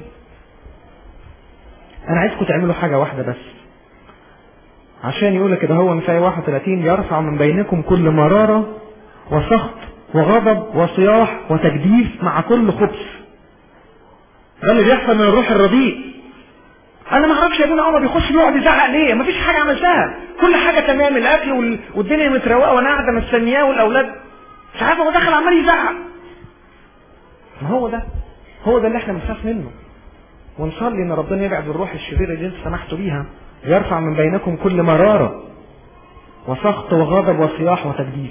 انا عايزكم تعملوا حاجة واحدة بس عشان يقول كده هو في 31 يرفع من بينكم كل مرارة وسخط وغضب وصياح وتجديف مع كل خبث ده اللي بيحصل من الروح الرديء انا ما اعرفش يا ابونا عمر بيخش بيقعد يزعق ليه مفيش حاجه عملتها كل حاجه تمام الاكل وال... والدنيا متروقه وانا قاعده مستنياه والاولاد مش عارف هو داخل عمال يزعق ما هو ده هو ده اللي احنا بنخاف منه ونصلي ان ربنا يبعد الروح الشريره اللي انتوا سمحتوا بيها يرفع من بينكم كل مراره وسخط وغضب وصياح وتجديف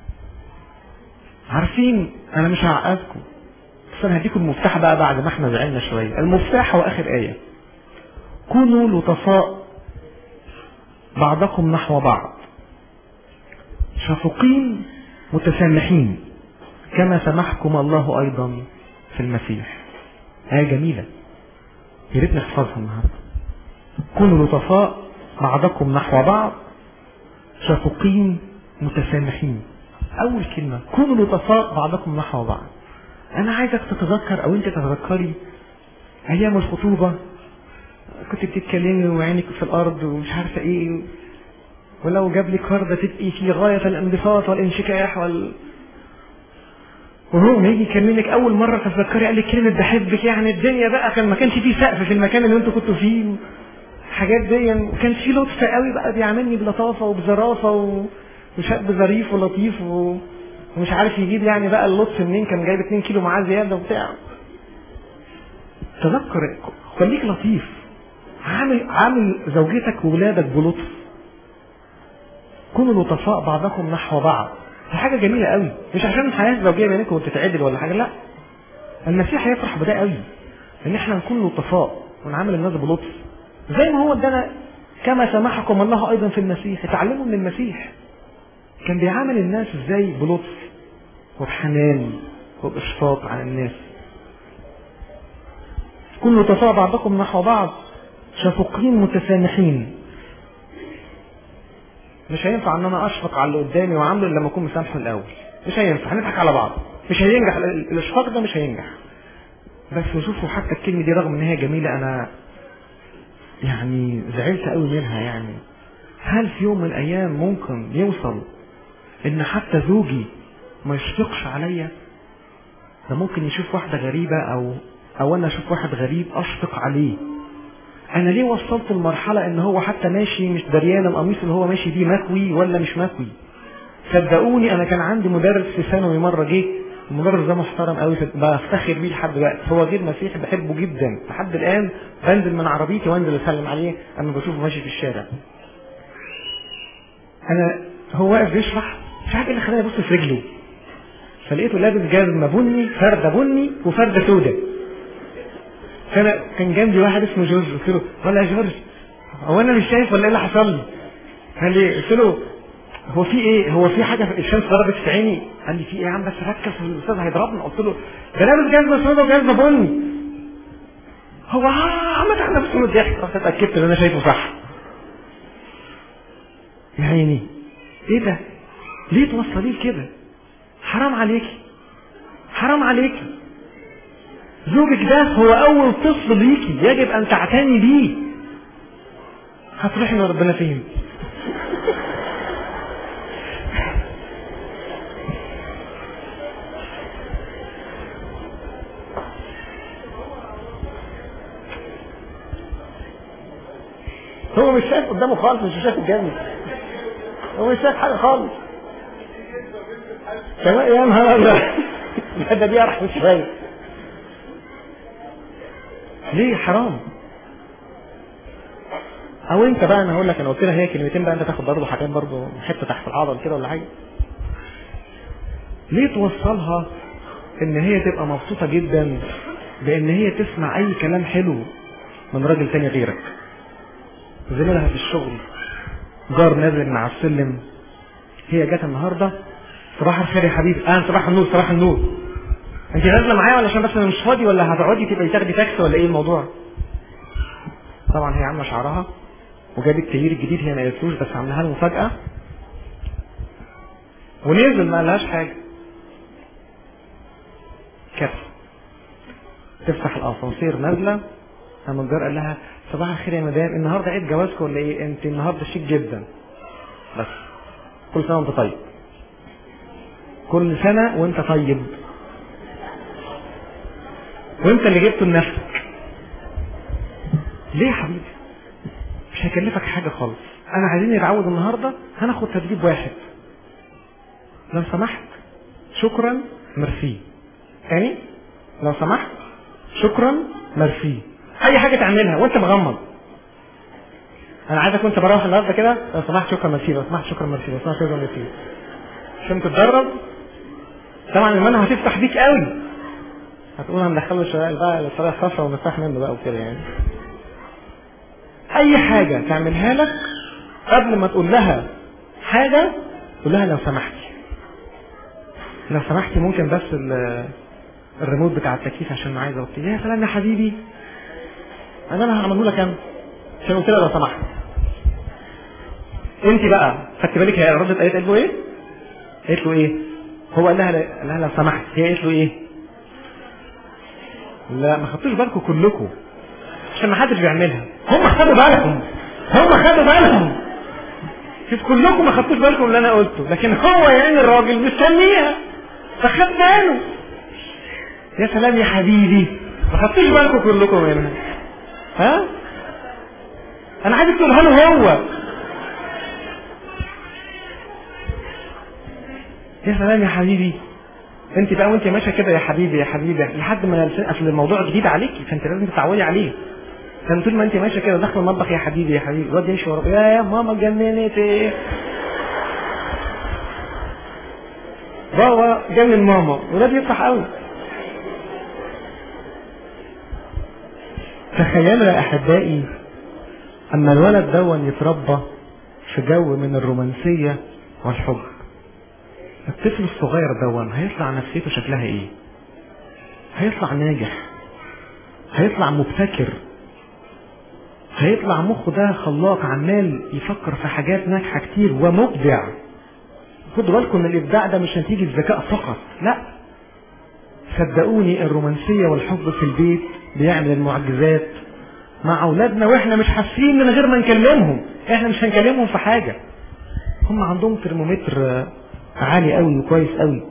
عارفين انا مش هعقدكم بس انا هديكم المفتاح بقى بعد ما احنا زعلنا شويه المفتاح هو اخر ايه كونوا لطفاء بعضكم نحو بعض شفقين متسامحين كما سمحكم الله ايضا في المسيح آية جميلة يا ريت نحفظها النهارده كونوا لطفاء بعضكم نحو بعض شفقين متسامحين أول كلمة كونوا لطفاء بعضكم نحو بعض أنا عايزك تتذكر أو أنت تتذكري أيام الخطوبة كنت بتتكلمي وعينك في الأرض ومش عارفة إيه ولو جاب لك وردة تبقي في غاية الانبساط والانشكاح وال وهو ما يجي يكلمك اول مره تتذكري قال لك كلمه بحبك يعني الدنيا بقى كان ما كانش فيه سقف في المكان اللي انتوا كنتوا فيه الحاجات دي وكان في لطف قوي بقى بيعاملني بلطافه وبظرافه و... وشاب ظريف ولطيف و... ومش عارف يجيب يعني بقى اللطف منين كان جايب 2 كيلو معاه زياده وبتاع تذكر خليك لطيف عامل عامل زوجتك وولادك بلطف كونوا لطفاء بعضكم نحو بعض دي حاجه جميله قوي مش عشان الحياه الزوجيه بينكم تتعدل ولا حاجه لا المسيح هيفرح بده قوي ان احنا نكون لطفاء ونعامل الناس بلطف زي ما هو ادانا كما سمحكم الله ايضا في المسيح اتعلموا من المسيح كان بيعامل الناس ازاي بلطف وبحنان وباشفاق على الناس كونوا لطفاء بعضكم نحو بعض شفقين متسامحين مش هينفع ان انا اشفق على اللي قدامي واعامله الا لما اكون مسامحه الاول مش هينفع هنضحك على بعض مش هينجح الاشفاق ده مش هينجح بس شوفوا حتى الكلمه دي رغم ان هي جميله انا يعني زعلت قوي منها يعني هل في يوم من الايام ممكن يوصل ان حتى زوجي ما يشفقش عليا ده ممكن يشوف واحده غريبه او او انا اشوف واحد غريب اشفق عليه انا ليه وصلت المرحلة ان هو حتى ماشي مش دريان القميص اللي هو ماشي بيه مكوي ولا مش مكوي صدقوني انا كان عندي مدرس في ثانوي مرة جه المدرس ده محترم قوي بفتخر بيه لحد دلوقتي هو غير مسيحي بحبه جدا لحد الان بنزل من عربيتي وانزل اسلم عليه اما بشوفه ماشي في الشارع انا هو واقف بيشرح مش عارف ايه اللي خلاني ابص في رجله فلقيته لابس جزمه بني فرده بني وفرده سوداء فانا كان جنبي واحد اسمه جورج قلت له ولا يا جورج هو انا مش شايف ولا ايه اللي حصل لي؟ قال لي قلت له هو في ايه؟ هو في حاجه في الشمس ضربت في عيني؟ قال لي في ايه يا عم بس ركز الاستاذ هيضربنا قلت له ده لابس جزمه سوداء وجزمه بني هو عمل على نفسه الضحك رحت اتاكدت ان انا شايفه صح يا عيني ايه ده؟ ليه توصليه كده؟ حرام عليكي حرام عليكي زوجك ده هو أول طفل ليكي يجب أن تعتني بيه هتروحي من ربنا فين هو مش شايف قدامه خالص مش شايف الجنة هو مش شايف حاجة خالص كمان يا نهار ابيض لا ده دي ارحم شوية ليه حرام او انت بقى انا هقول لك انا قلت لها هي كلمتين بقى انت تاخد برضه حاجات برضه حته تحت العضل كده ولا حاجه ليه توصلها ان هي تبقى مبسوطه جدا بان هي تسمع اي كلام حلو من راجل تاني غيرك زميلها في الشغل جار نازل من على السلم هي جت النهارده صباح الخير يا حبيبي اه صباح النور صباح النور انت نازله معايا ولا عشان بس انا مش فاضي ولا هتقعدي تبقي تاخدي تاكسي ولا ايه الموضوع طبعا هي عامله شعرها وجابت تغيير جديد هي ما قالتلوش بس عاملاها له مفاجاه ونزل ما قالهاش حاجه كارثه تفتح الاسانسير نازله قام الجار قال لها صباح الخير يا مدام النهارده عيد جوازكم ولا ايه انت النهارده شيك جدا بس كل سنه وانت طيب كل سنه وانت طيب وانت اللي جبته لنفسك ليه يا حبيبي مش هيكلفك حاجه خالص انا عايزين نتعود النهارده هناخد تدريب واحد لو سمحت شكرا ميرسي تاني لو سمحت شكرا ميرسي اي حاجه تعملها وانت مغمض انا عايزك وانت بروح النهارده كده لو سمحت شكرا ميرسي لو سمحت شكرا ميرسي لو سمحت شكرا ميرسي عشان تتدرب طبعا المنهج هتفتح بيك قوي هتقول هندخله الشغال بقى للطريقه الخاصه ونفتح منه بقى وكده يعني اي حاجه تعملها لك قبل ما تقول لها حاجه قول لها لو سمحتي لو سمحتي ممكن بس الريموت بتاع التكييف عشان عايز اوطيه يا سلام يا حبيبي انا انا هعمله لك انا عشان قلت لها لو سمحت انت بقى خدت بالك هي ردت قالت له ايه؟ قالت له ايه؟ هو قال لها قال لها لو سمحت هي قالت له ايه؟ لا ما خدتوش بالكم كلكم عشان ما حدش بيعملها هم خدوا بالهم هم خدوا بالهم شوف كلكم ما خدتوش بالكم اللي انا قلته لكن هو يعني الراجل مستنيها فخد باله يا سلام يا حبيبي ما خدتوش بالكم كلكم منها ها انا عايزك تقولها له هو يا سلام يا حبيبي انت بقى وانت ماشيه كده يا حبيبي يا حبيبي لحد ما اصل الموضوع جديد عليكي فانت لازم تتعودي عليه كان طول ما انت ماشيه كده داخله المطبخ يا حبيبي يا حبيبي الواد يمشي ورا يا يا ماما جننت ايه بابا جنن ماما ولاد يفرح قوي تخيلوا يا احبائي اما الولد دون يتربى في جو من الرومانسيه والحب الطفل الصغير دون هيطلع نفسيته شكلها ايه هيطلع ناجح هيطلع مبتكر هيطلع مخه ده خلاق عمال يفكر في حاجات ناجحه كتير ومبدع خدوا بالكم ان الابداع ده مش نتيجه ذكاء فقط لا صدقوني الرومانسيه والحب في البيت بيعمل المعجزات مع اولادنا واحنا مش حاسين من غير ما نكلمهم احنا مش هنكلمهم في حاجه هم عندهم ترمومتر عالي قوي وكويس قوي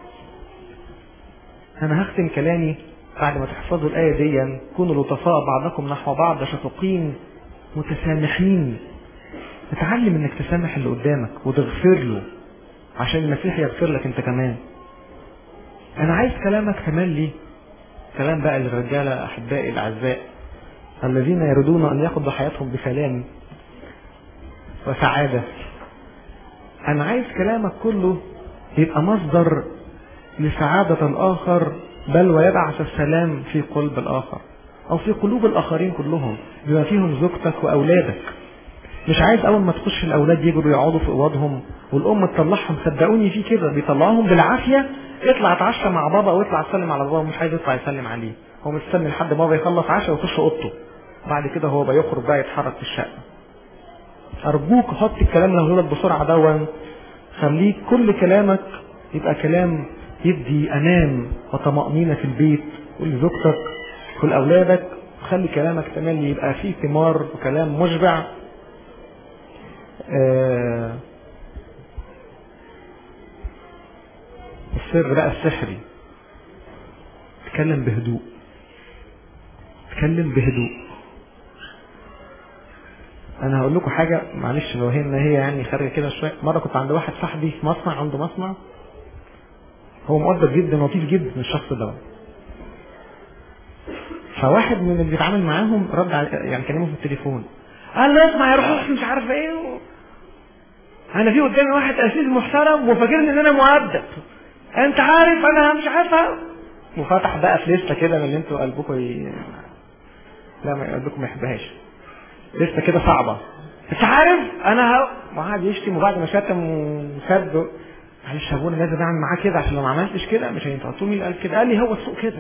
انا هختم كلامي بعد ما تحفظوا الآية دي كونوا لطفاء بعضكم نحو بعض شفقين متسامحين اتعلم انك تسامح اللي قدامك وتغفر له عشان المسيح يغفر لك انت كمان انا عايز كلامك كمان لي كلام بقى للرجالة احبائي الاعزاء الذين يريدون ان يقضوا حياتهم بسلام وسعادة انا عايز كلامك كله يبقى مصدر لسعادة الاخر بل ويبعث السلام في قلب الآخر أو في قلوب الآخرين كلهم بما فيهم زوجتك وأولادك مش عايز أول ما تخش الأولاد يجروا يقعدوا في أوضهم والأم تطلعهم صدقوني في كده بيطلعوهم بالعافية اطلع اتعشى مع بابا او اطلع تسلم على بابا مش عايز يطلع يسلم عليه هو مستني لحد بابا يخلص عشاء ويخش اوضته بعد كده هو بيخرج بقى يتحرك في الشقه ارجوك حط الكلام اللي هقوله لك بسرعه دون خليك كل كلامك يبقى كلام يدي امان وطمأنينة في البيت ولزوجتك ولأولادك خلي كلامك تملي يبقى فيه ثمار وكلام مشبع آه السر بقى السحري تكلم بهدوء تكلم بهدوء انا هقول لكم حاجه معلش لو هي ان هي يعني خارجه كده شويه مره كنت عند واحد صاحبي في مصنع عنده مصنع هو مؤدب جدا لطيف جدا الشخص ده فواحد من اللي بيتعامل معاهم رد على يعني كلمه في التليفون قال له اسمع يا روح مش عارف ايه و... انا في قدامي واحد اسيس محترم وفاكرني ان انا مؤدب انت عارف انا مش عارفه وفتح بقى في لسته كده من اللي انتوا قلبكم ي... لا ما قلبكم ما يحبهاش لسته كده صعبه انت عارف انا ه... وقعد يشتم وبعد ما شتم وسد معلش يا ابونا لازم اعمل معاه كده عشان لو ما عملتش كده مش هينفع قلت له مين اللي قال كده؟ قال لي هو السوق كده.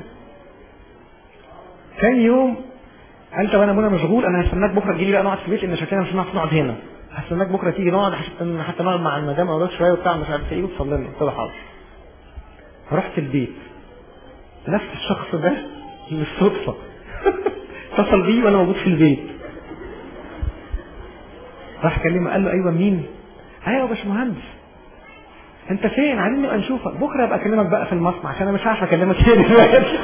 ثاني يوم قال طب انا ابونا مشغول انا هستناك بكره تجي لي بقى نقعد في البيت لان شكلنا مش هنعرف نقعد هنا. هستناك بكره تيجي نقعد حتى حتى نقعد مع المدام اولاد شويه وبتاع مش عارف ايه وتصلي لنا قلت له حاضر. رحت البيت نفس الشخص ده بالصدفه اتصل بيه وانا موجود في البيت. راح كلمه قال له ايوه مين؟ ايوه يا باشمهندس انت فين عايزين نبقى نشوفك بكره ابقى اكلمك بقى في المصنع عشان انا مش عارف اكلمك تاني دلوقتي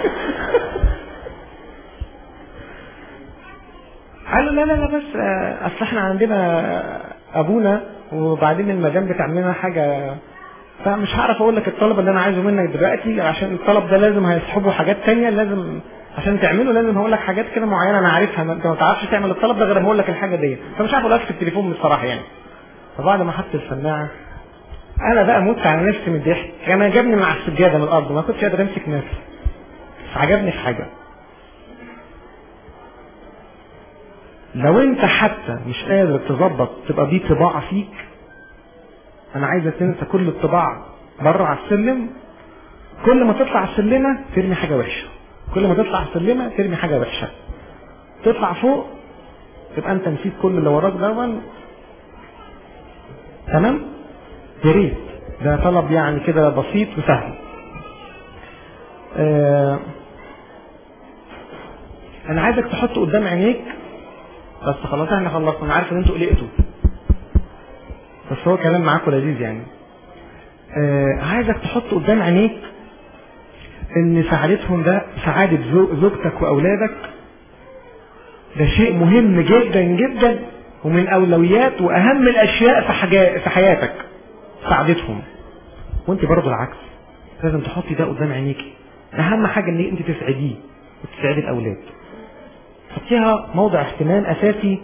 قال له لا لا لا بس آه، اصل احنا عندنا ابونا وبعدين المدام بتعمل لنا حاجه فمش هعرف اقول لك الطلب اللي انا عايزه منك دلوقتي عشان الطلب ده لازم هيصحبه حاجات تانية لازم عشان تعمله لازم هقول لك حاجات كده معينه انا عارفها انت ما تعرفش تعمل الطلب ده غير ما اقول لك الحاجه دي فمش عارف اقول لك في التليفون بصراحه يعني فبعد ما حط السماعه انا بقى مت على نفسي من الضحك كان عجبني مع السجاده من الارض ما كنتش قادر امسك نفسي بس عجبني في حاجه لو انت حتى مش قادر تظبط تبقى دي طباعه فيك انا عايزك تنسى كل الطباع بره على السلم كل ما تطلع السلمه ترمي حاجه وحشه كل ما تطلع السلمه ترمي حاجه وحشه تطلع فوق تبقى انت نسيت كل اللي وراك دون تمام يا ريت ده طلب يعني كده بسيط وسهل آه انا عايزك تحط قدام عينيك بس خلاص احنا خلصنا انا عارف ان انتوا قلقتوا بس هو كلام معاكم لذيذ يعني آه عايزك تحط قدام عينيك ان سعادتهم ده سعادة زو- زوجتك واولادك ده شيء مهم جدا جدا ومن اولويات واهم الاشياء في حاجة في حياتك سعادتهم وانت برضه العكس لازم تحطي ده قدام عينيكي اهم حاجه ان انت تسعديه وتسعدي الاولاد حطيها موضع اهتمام اساسي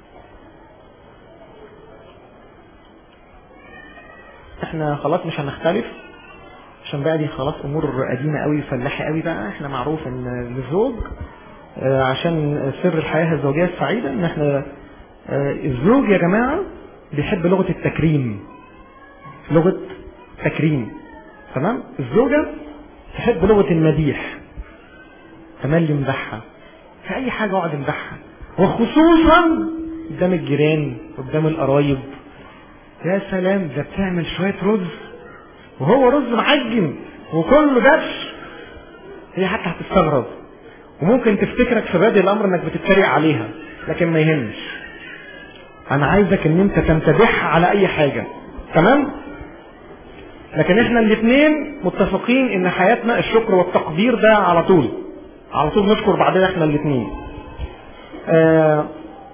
احنا خلاص مش هنختلف عشان بقى دي خلاص امور قديمه قوي فلاحه قوي بقى احنا معروف ان الزوج آه، عشان سر الحياه الزوجيه السعيده ان احنا آه، الزوج يا جماعه بيحب لغه التكريم لغه تكريم تمام الزوجه تحب لغه المديح تملي امدحها في اي حاجه اقعد امدحها وخصوصا قدام الجيران قدام القرايب يا سلام ده بتعمل شويه رز وهو رز معجن وكله دبش هي حتى هتستغرب وممكن تفتكرك في بادئ الامر انك بتتريق عليها لكن ما يهمش انا عايزك ان انت تمتدحها على اي حاجه تمام لكن احنا الاثنين متفقين ان حياتنا الشكر والتقدير ده على طول على طول نشكر بعضنا احنا الاثنين آه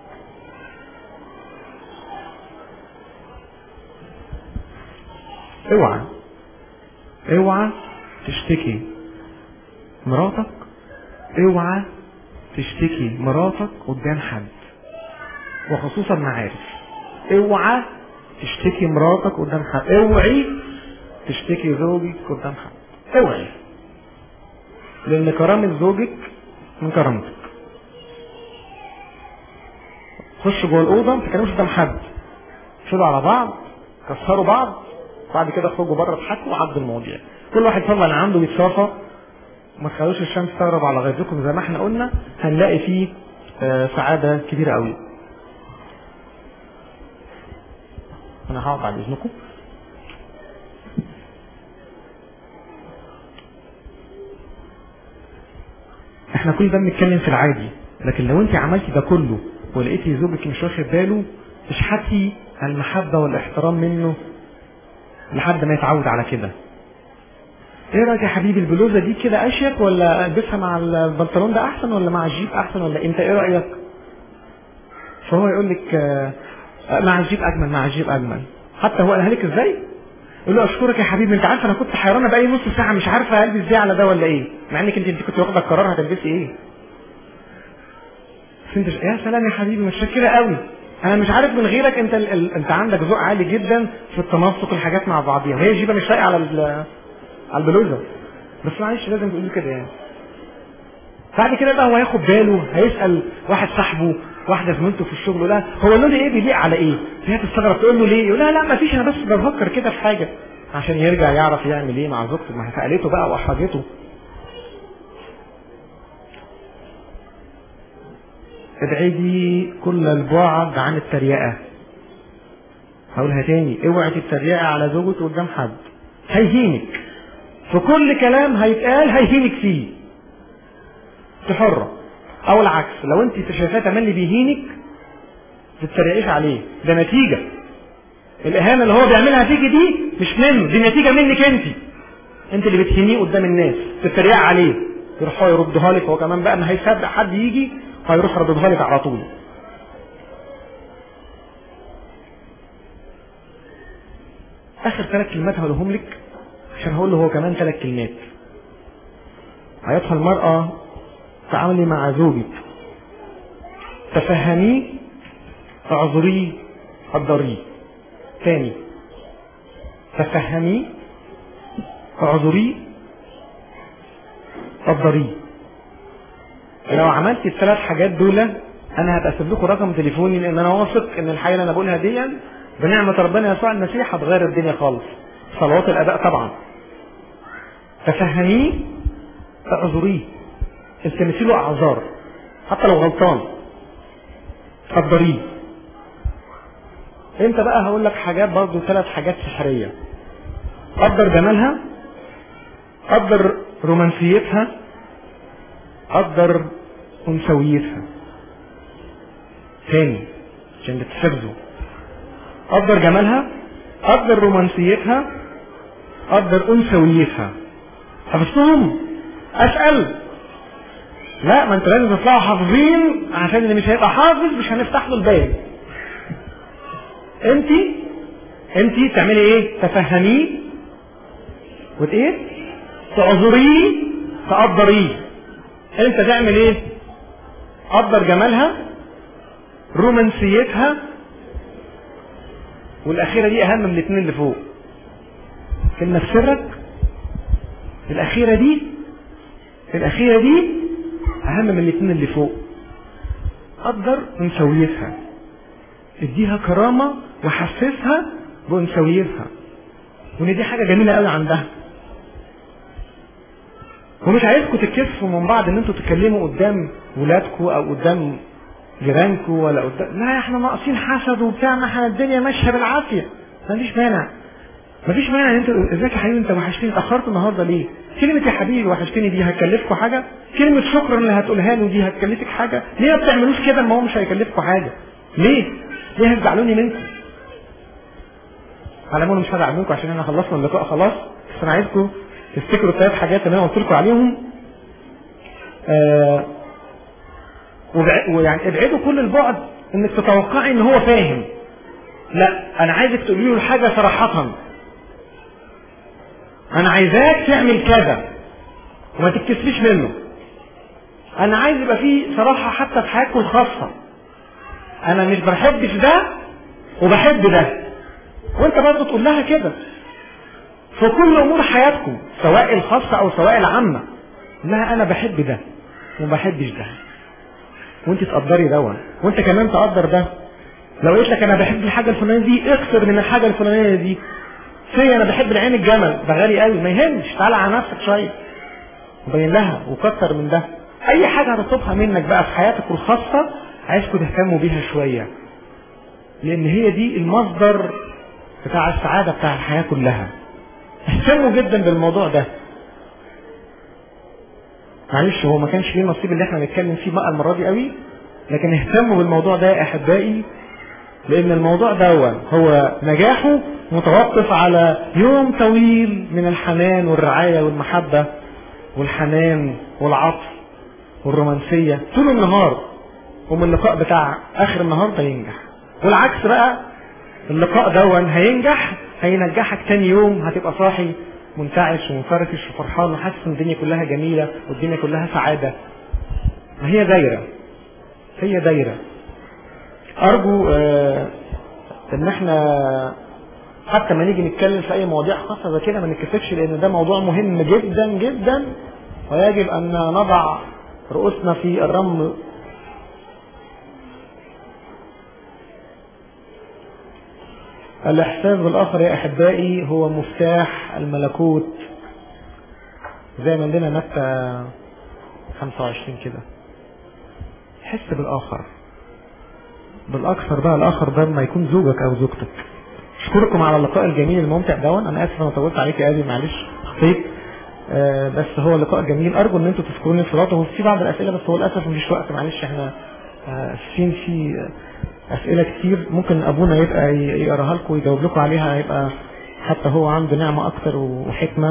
اوعى اوعى تشتكي مراتك اوعى تشتكي مراتك قدام حد وخصوصا معارف اوعى تشتكي مراتك قدام حد اوعي تشتكي زوجك قدام حد اوعي لان كرامة زوجك من كرامتك خش جوه الاوضه ما تتكلموش قدام حد شدوا على بعض كسروا بعض بعد كده اخرجوا بره اضحكوا وعدوا المواضيع كل واحد يطلع اللي عنده ويتصافى ما تخلوش الشمس تغرب على غيظكم زي ما احنا قلنا هنلاقي فيه آه، سعاده كبيره قوي انا هقعد بعد اذنكم احنا كل ده بنتكلم في العادي لكن لو انت عملتي ده كله ولقيتي زوجك مش واخد باله اشحتي المحبة والاحترام منه لحد ما يتعود على كده ايه رايك يا حبيبي البلوزة دي كده اشيك ولا البسها مع البنطلون ده احسن ولا مع الجيب احسن ولا انت ايه رايك فهو يقول لك آه، آه، مع الجيب اجمل مع الجيب اجمل حتى هو قالها لك ازاي يقول له اشكرك يا حبيبي انت عارف انا كنت حيرانه بقالي نص ساعه مش عارفه البس ازاي على ده ولا ايه مع انك انت انت كنت واخده القرار هتلبسي ايه بس انت يا سلام يا حبيبي متشكره قوي انا مش عارف من غيرك انت ال... ال... انت عندك ذوق عالي جدا في التناسق الحاجات مع بعضيها وهي جيبه مش لايقه على ال... على البلوزه بس معلش لازم تقول كده يعني بعد كده بقى هو هياخد باله هيسال واحد صاحبه واحده زميلته في الشغل ده هو لون ايه بيليق على ايه؟ هي تستغرب تقول له ليه؟ يقول لها لا ما فيش انا بس بفكر كده في حاجه عشان يرجع يعرف يعمل ايه مع زوجته ما هي سالته بقى واحرجته ابعدي كل البعد عن التريقه هقولها تاني اوعي تتريقي على زوجك قدام حد هيهينك في كل كلام هيتقال هيهينك فيه انت حره او العكس لو انت شايفاه تملي بيهينك ما تتريقيش عليه ده نتيجه الاهانه اللي هو بيعملها فيكي دي مش منه دي نتيجه منك انت انت اللي بتهينيه قدام الناس تتريق عليه يروح هو يردها لك هو كمان بقى ما هيصدق حد يجي هيروح يردها لك على طول اخر ثلاث كلمات هقولهم لك عشان هقول له هو كمان ثلاث كلمات ايتها المرأة تعاملي مع زوجك تفهميه اعذريه قدريه تاني تفهميه اعذريه قدريه لو عملت الثلاث حاجات دول انا هبقى اسيب لكم رقم تليفوني لان انا واثق ان الحاجه اللي انا بقولها دي بنعمه ربنا يسوع المسيح هتغير الدنيا خالص صلوات الاداء طبعا تفهميه اعذريه التمسي له اعذار حتى لو غلطان قدريه انت بقى هقول لك حاجات برضو ثلاث حاجات سحريه قدر جمالها قدر رومانسيتها قدر انثويتها تاني عشان تتحفظوا قدر جمالها قدر رومانسيتها قدر انثويتها حفظتهم اسال لا ما انت لازم تطلعوا حافظين عشان اللي مش هيبقى حافظ مش هنفتح له الباب انت انت تعملي ايه تفهميه وت ايه تعذريه تقدريه انت تعمل ايه قدر جمالها رومانسيتها والاخيره دي اهم من الاثنين اللي فوق كلمه في سرك الاخيره دي الاخيره دي اهم من الاثنين اللي فوق قدر انثويتها اديها كرامه وحسسها بانثويتها وان دي حاجه جميله قوي عندها ومش عايزكم تتكسفوا من بعض ان انتوا تتكلموا قدام ولادكم او قدام جيرانكم ولا قدام لا احنا ناقصين حسد وبتاع ما احنا الدنيا ماشيه بالعافيه مفيش مانع مفيش مانع ان انت ازيك يا حبيبي انت وحشتني اتاخرت النهارده ليه؟ كلمة يا حبيبي وحشتني دي هتكلفكم حاجة؟ كلمة شكرا اللي هتقولها له دي هتكلفك حاجة؟ ليه ما بتعملوش كده ما هو مش هيكلفكم حاجة؟ ليه؟ ليه هتزعلوني منكم؟ على انا مش هزعل منكم عشان احنا خلصنا اللقاء خلاص بس انا عايزكم تفتكروا الثلاث حاجات اللي انا قلت لكم عليهم آه ويعني ابعدوا كل البعد انك تتوقعي ان هو فاهم لا انا عايزك تقولي له الحاجه صراحه انا عايزاك تعمل كذا وما تتكسفيش منه انا عايز يبقى فيه صراحه حتى في حياتكم الخاصه انا مش بحبش ده وبحب ده وانت برضه تقول لها كده في كل امور حياتكم سواء الخاصه او سواء العامه لها انا بحب ده وما بحبش ده وانت تقدري ده وانت كمان تقدر ده لو قلت لك انا بحب الحاجه الفلانيه دي اكثر من الحاجه الفلانيه دي في انا بحب العين الجمل ده غالي قوي ما يهمش تعالى على نفسك شويه وبين لها وكتر من ده اي حاجه هتطلبها منك بقى في حياتك الخاصه عايزكم تهتموا بيها شويه لان هي دي المصدر بتاع السعاده بتاع الحياه كلها اهتموا جدا بالموضوع ده معلش هو ما كانش ليه نصيب اللي احنا نتكلم فيه بقى المره دي قوي لكن اهتموا بالموضوع ده يا احبائي لان الموضوع ده هو نجاحه متوقف على يوم طويل من الحنان والرعايه والمحبه والحنان والعطف والرومانسيه طول النهار ومن اللقاء بتاع اخر النهارده ينجح والعكس بقى اللقاء دون هينجح هينجحك تاني يوم هتبقى صاحي منتعش ومفرفش وفرحان وحاسس ان الدنيا كلها جميله والدنيا كلها سعاده ما هي دايره هي دايره ارجو آه ان احنا حتى ما نيجي نتكلم في اي مواضيع خاصه زي كده ما نتكسفش لان ده موضوع مهم جدا جدا ويجب ان نضع رؤوسنا في الرمل الاحساس بالاخر يا احبائي هو مفتاح الملكوت زي ما عندنا متى 25 كده حس بالاخر بالاكثر بقى الاخر ده لما يكون زوجك او زوجتك اشكركم على اللقاء الجميل الممتع دون انا اسف انا طولت عليك يا ابي معلش خطيت آه بس هو لقاء جميل ارجو ان انتوا تذكروني في صلاته وفي بعض الاسئله بس هو للاسف مفيش وقت معلش احنا آه في في اسئله كتير ممكن ابونا يبقى يقراها لكم ويجاوب لكم عليها هيبقى حتى هو عنده نعمه اكتر وحكمه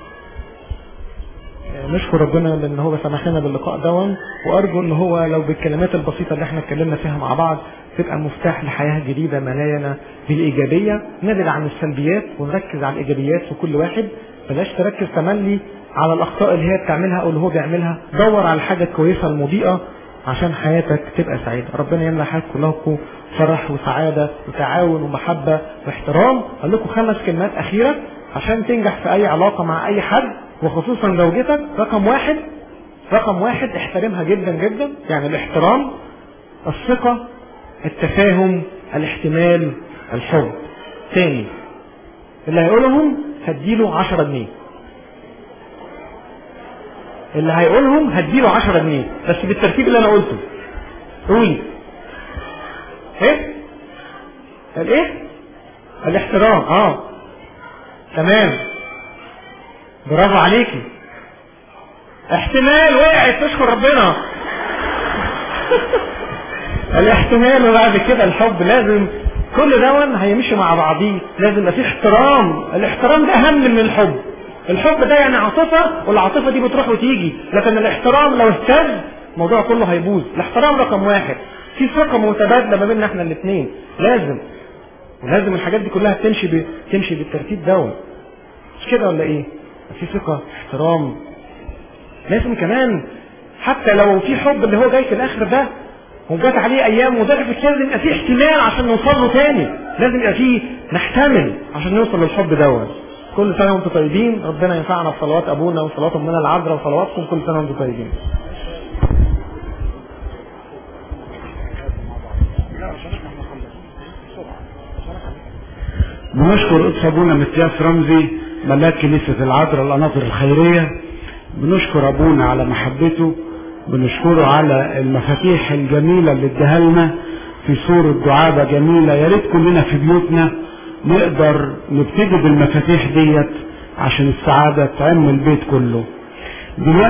نشكر ربنا لان هو سمح لنا باللقاء دون وارجو ان هو لو بالكلمات البسيطه اللي احنا اتكلمنا فيها مع بعض تبقى مفتاح لحياه جديده مليانه بالايجابيه نبعد عن السلبيات ونركز على الايجابيات في كل واحد بلاش تركز تملي على الاخطاء اللي هي بتعملها او اللي هو بيعملها دور على الحاجه الكويسه المضيئه عشان حياتك تبقى سعيده ربنا يملى حياتكم كلكم فرح وسعاده وتعاون ومحبه واحترام اقول لكم خمس كلمات اخيره عشان تنجح في اي علاقه مع اي حد وخصوصا زوجتك رقم واحد رقم واحد احترمها جدا جدا يعني الاحترام الثقة التفاهم الاحتمال الحب تاني اللي هيقولهم هديله عشرة جنيه اللي هيقولهم هديله عشرة جنيه بس بالترتيب اللي انا قلته قولي ايه الايه الاحترام اه تمام برافو عليكي احتمال وقعت تشكر ربنا الاحتمال وبعد كده الحب لازم كل دون هيمشي مع بعضيه لازم يبقى في احترام الاحترام ده اهم من الحب الحب ده يعني عاطفة والعاطفة دي بتروح وتيجي لكن الاحترام لو اهتز الموضوع كله هيبوظ الاحترام رقم واحد في ثقة متبادلة ما بيننا احنا الاثنين لازم ولازم الحاجات دي كلها تمشي ب... تمشي بالترتيب دون مش كده ولا ايه؟ في ثقة احترام لازم كمان حتى لو في حب اللي هو جاي في الاخر ده وجات عليه ايام وضعفت لازم يبقى في احتمال عشان نوصل له تاني لازم يبقى في نحتمل عشان نوصل للحب دوت كل سنه وانتم طيبين ربنا ينفعنا بصلوات ابونا وصلوات امنا العذراء وصلواتكم كل سنه وانتم طيبين بنشكر قدس ابونا متياس رمزي ملاك كنيسة العذراء القناطر الخيرية بنشكر ابونا على محبته بنشكره على المفاتيح الجميلة اللي اداها لنا في صورة دعابة جميلة يا ريت كلنا في بيوتنا نقدر نبتدي بالمفاتيح ديت عشان السعادة تعم البيت كله دلوقتي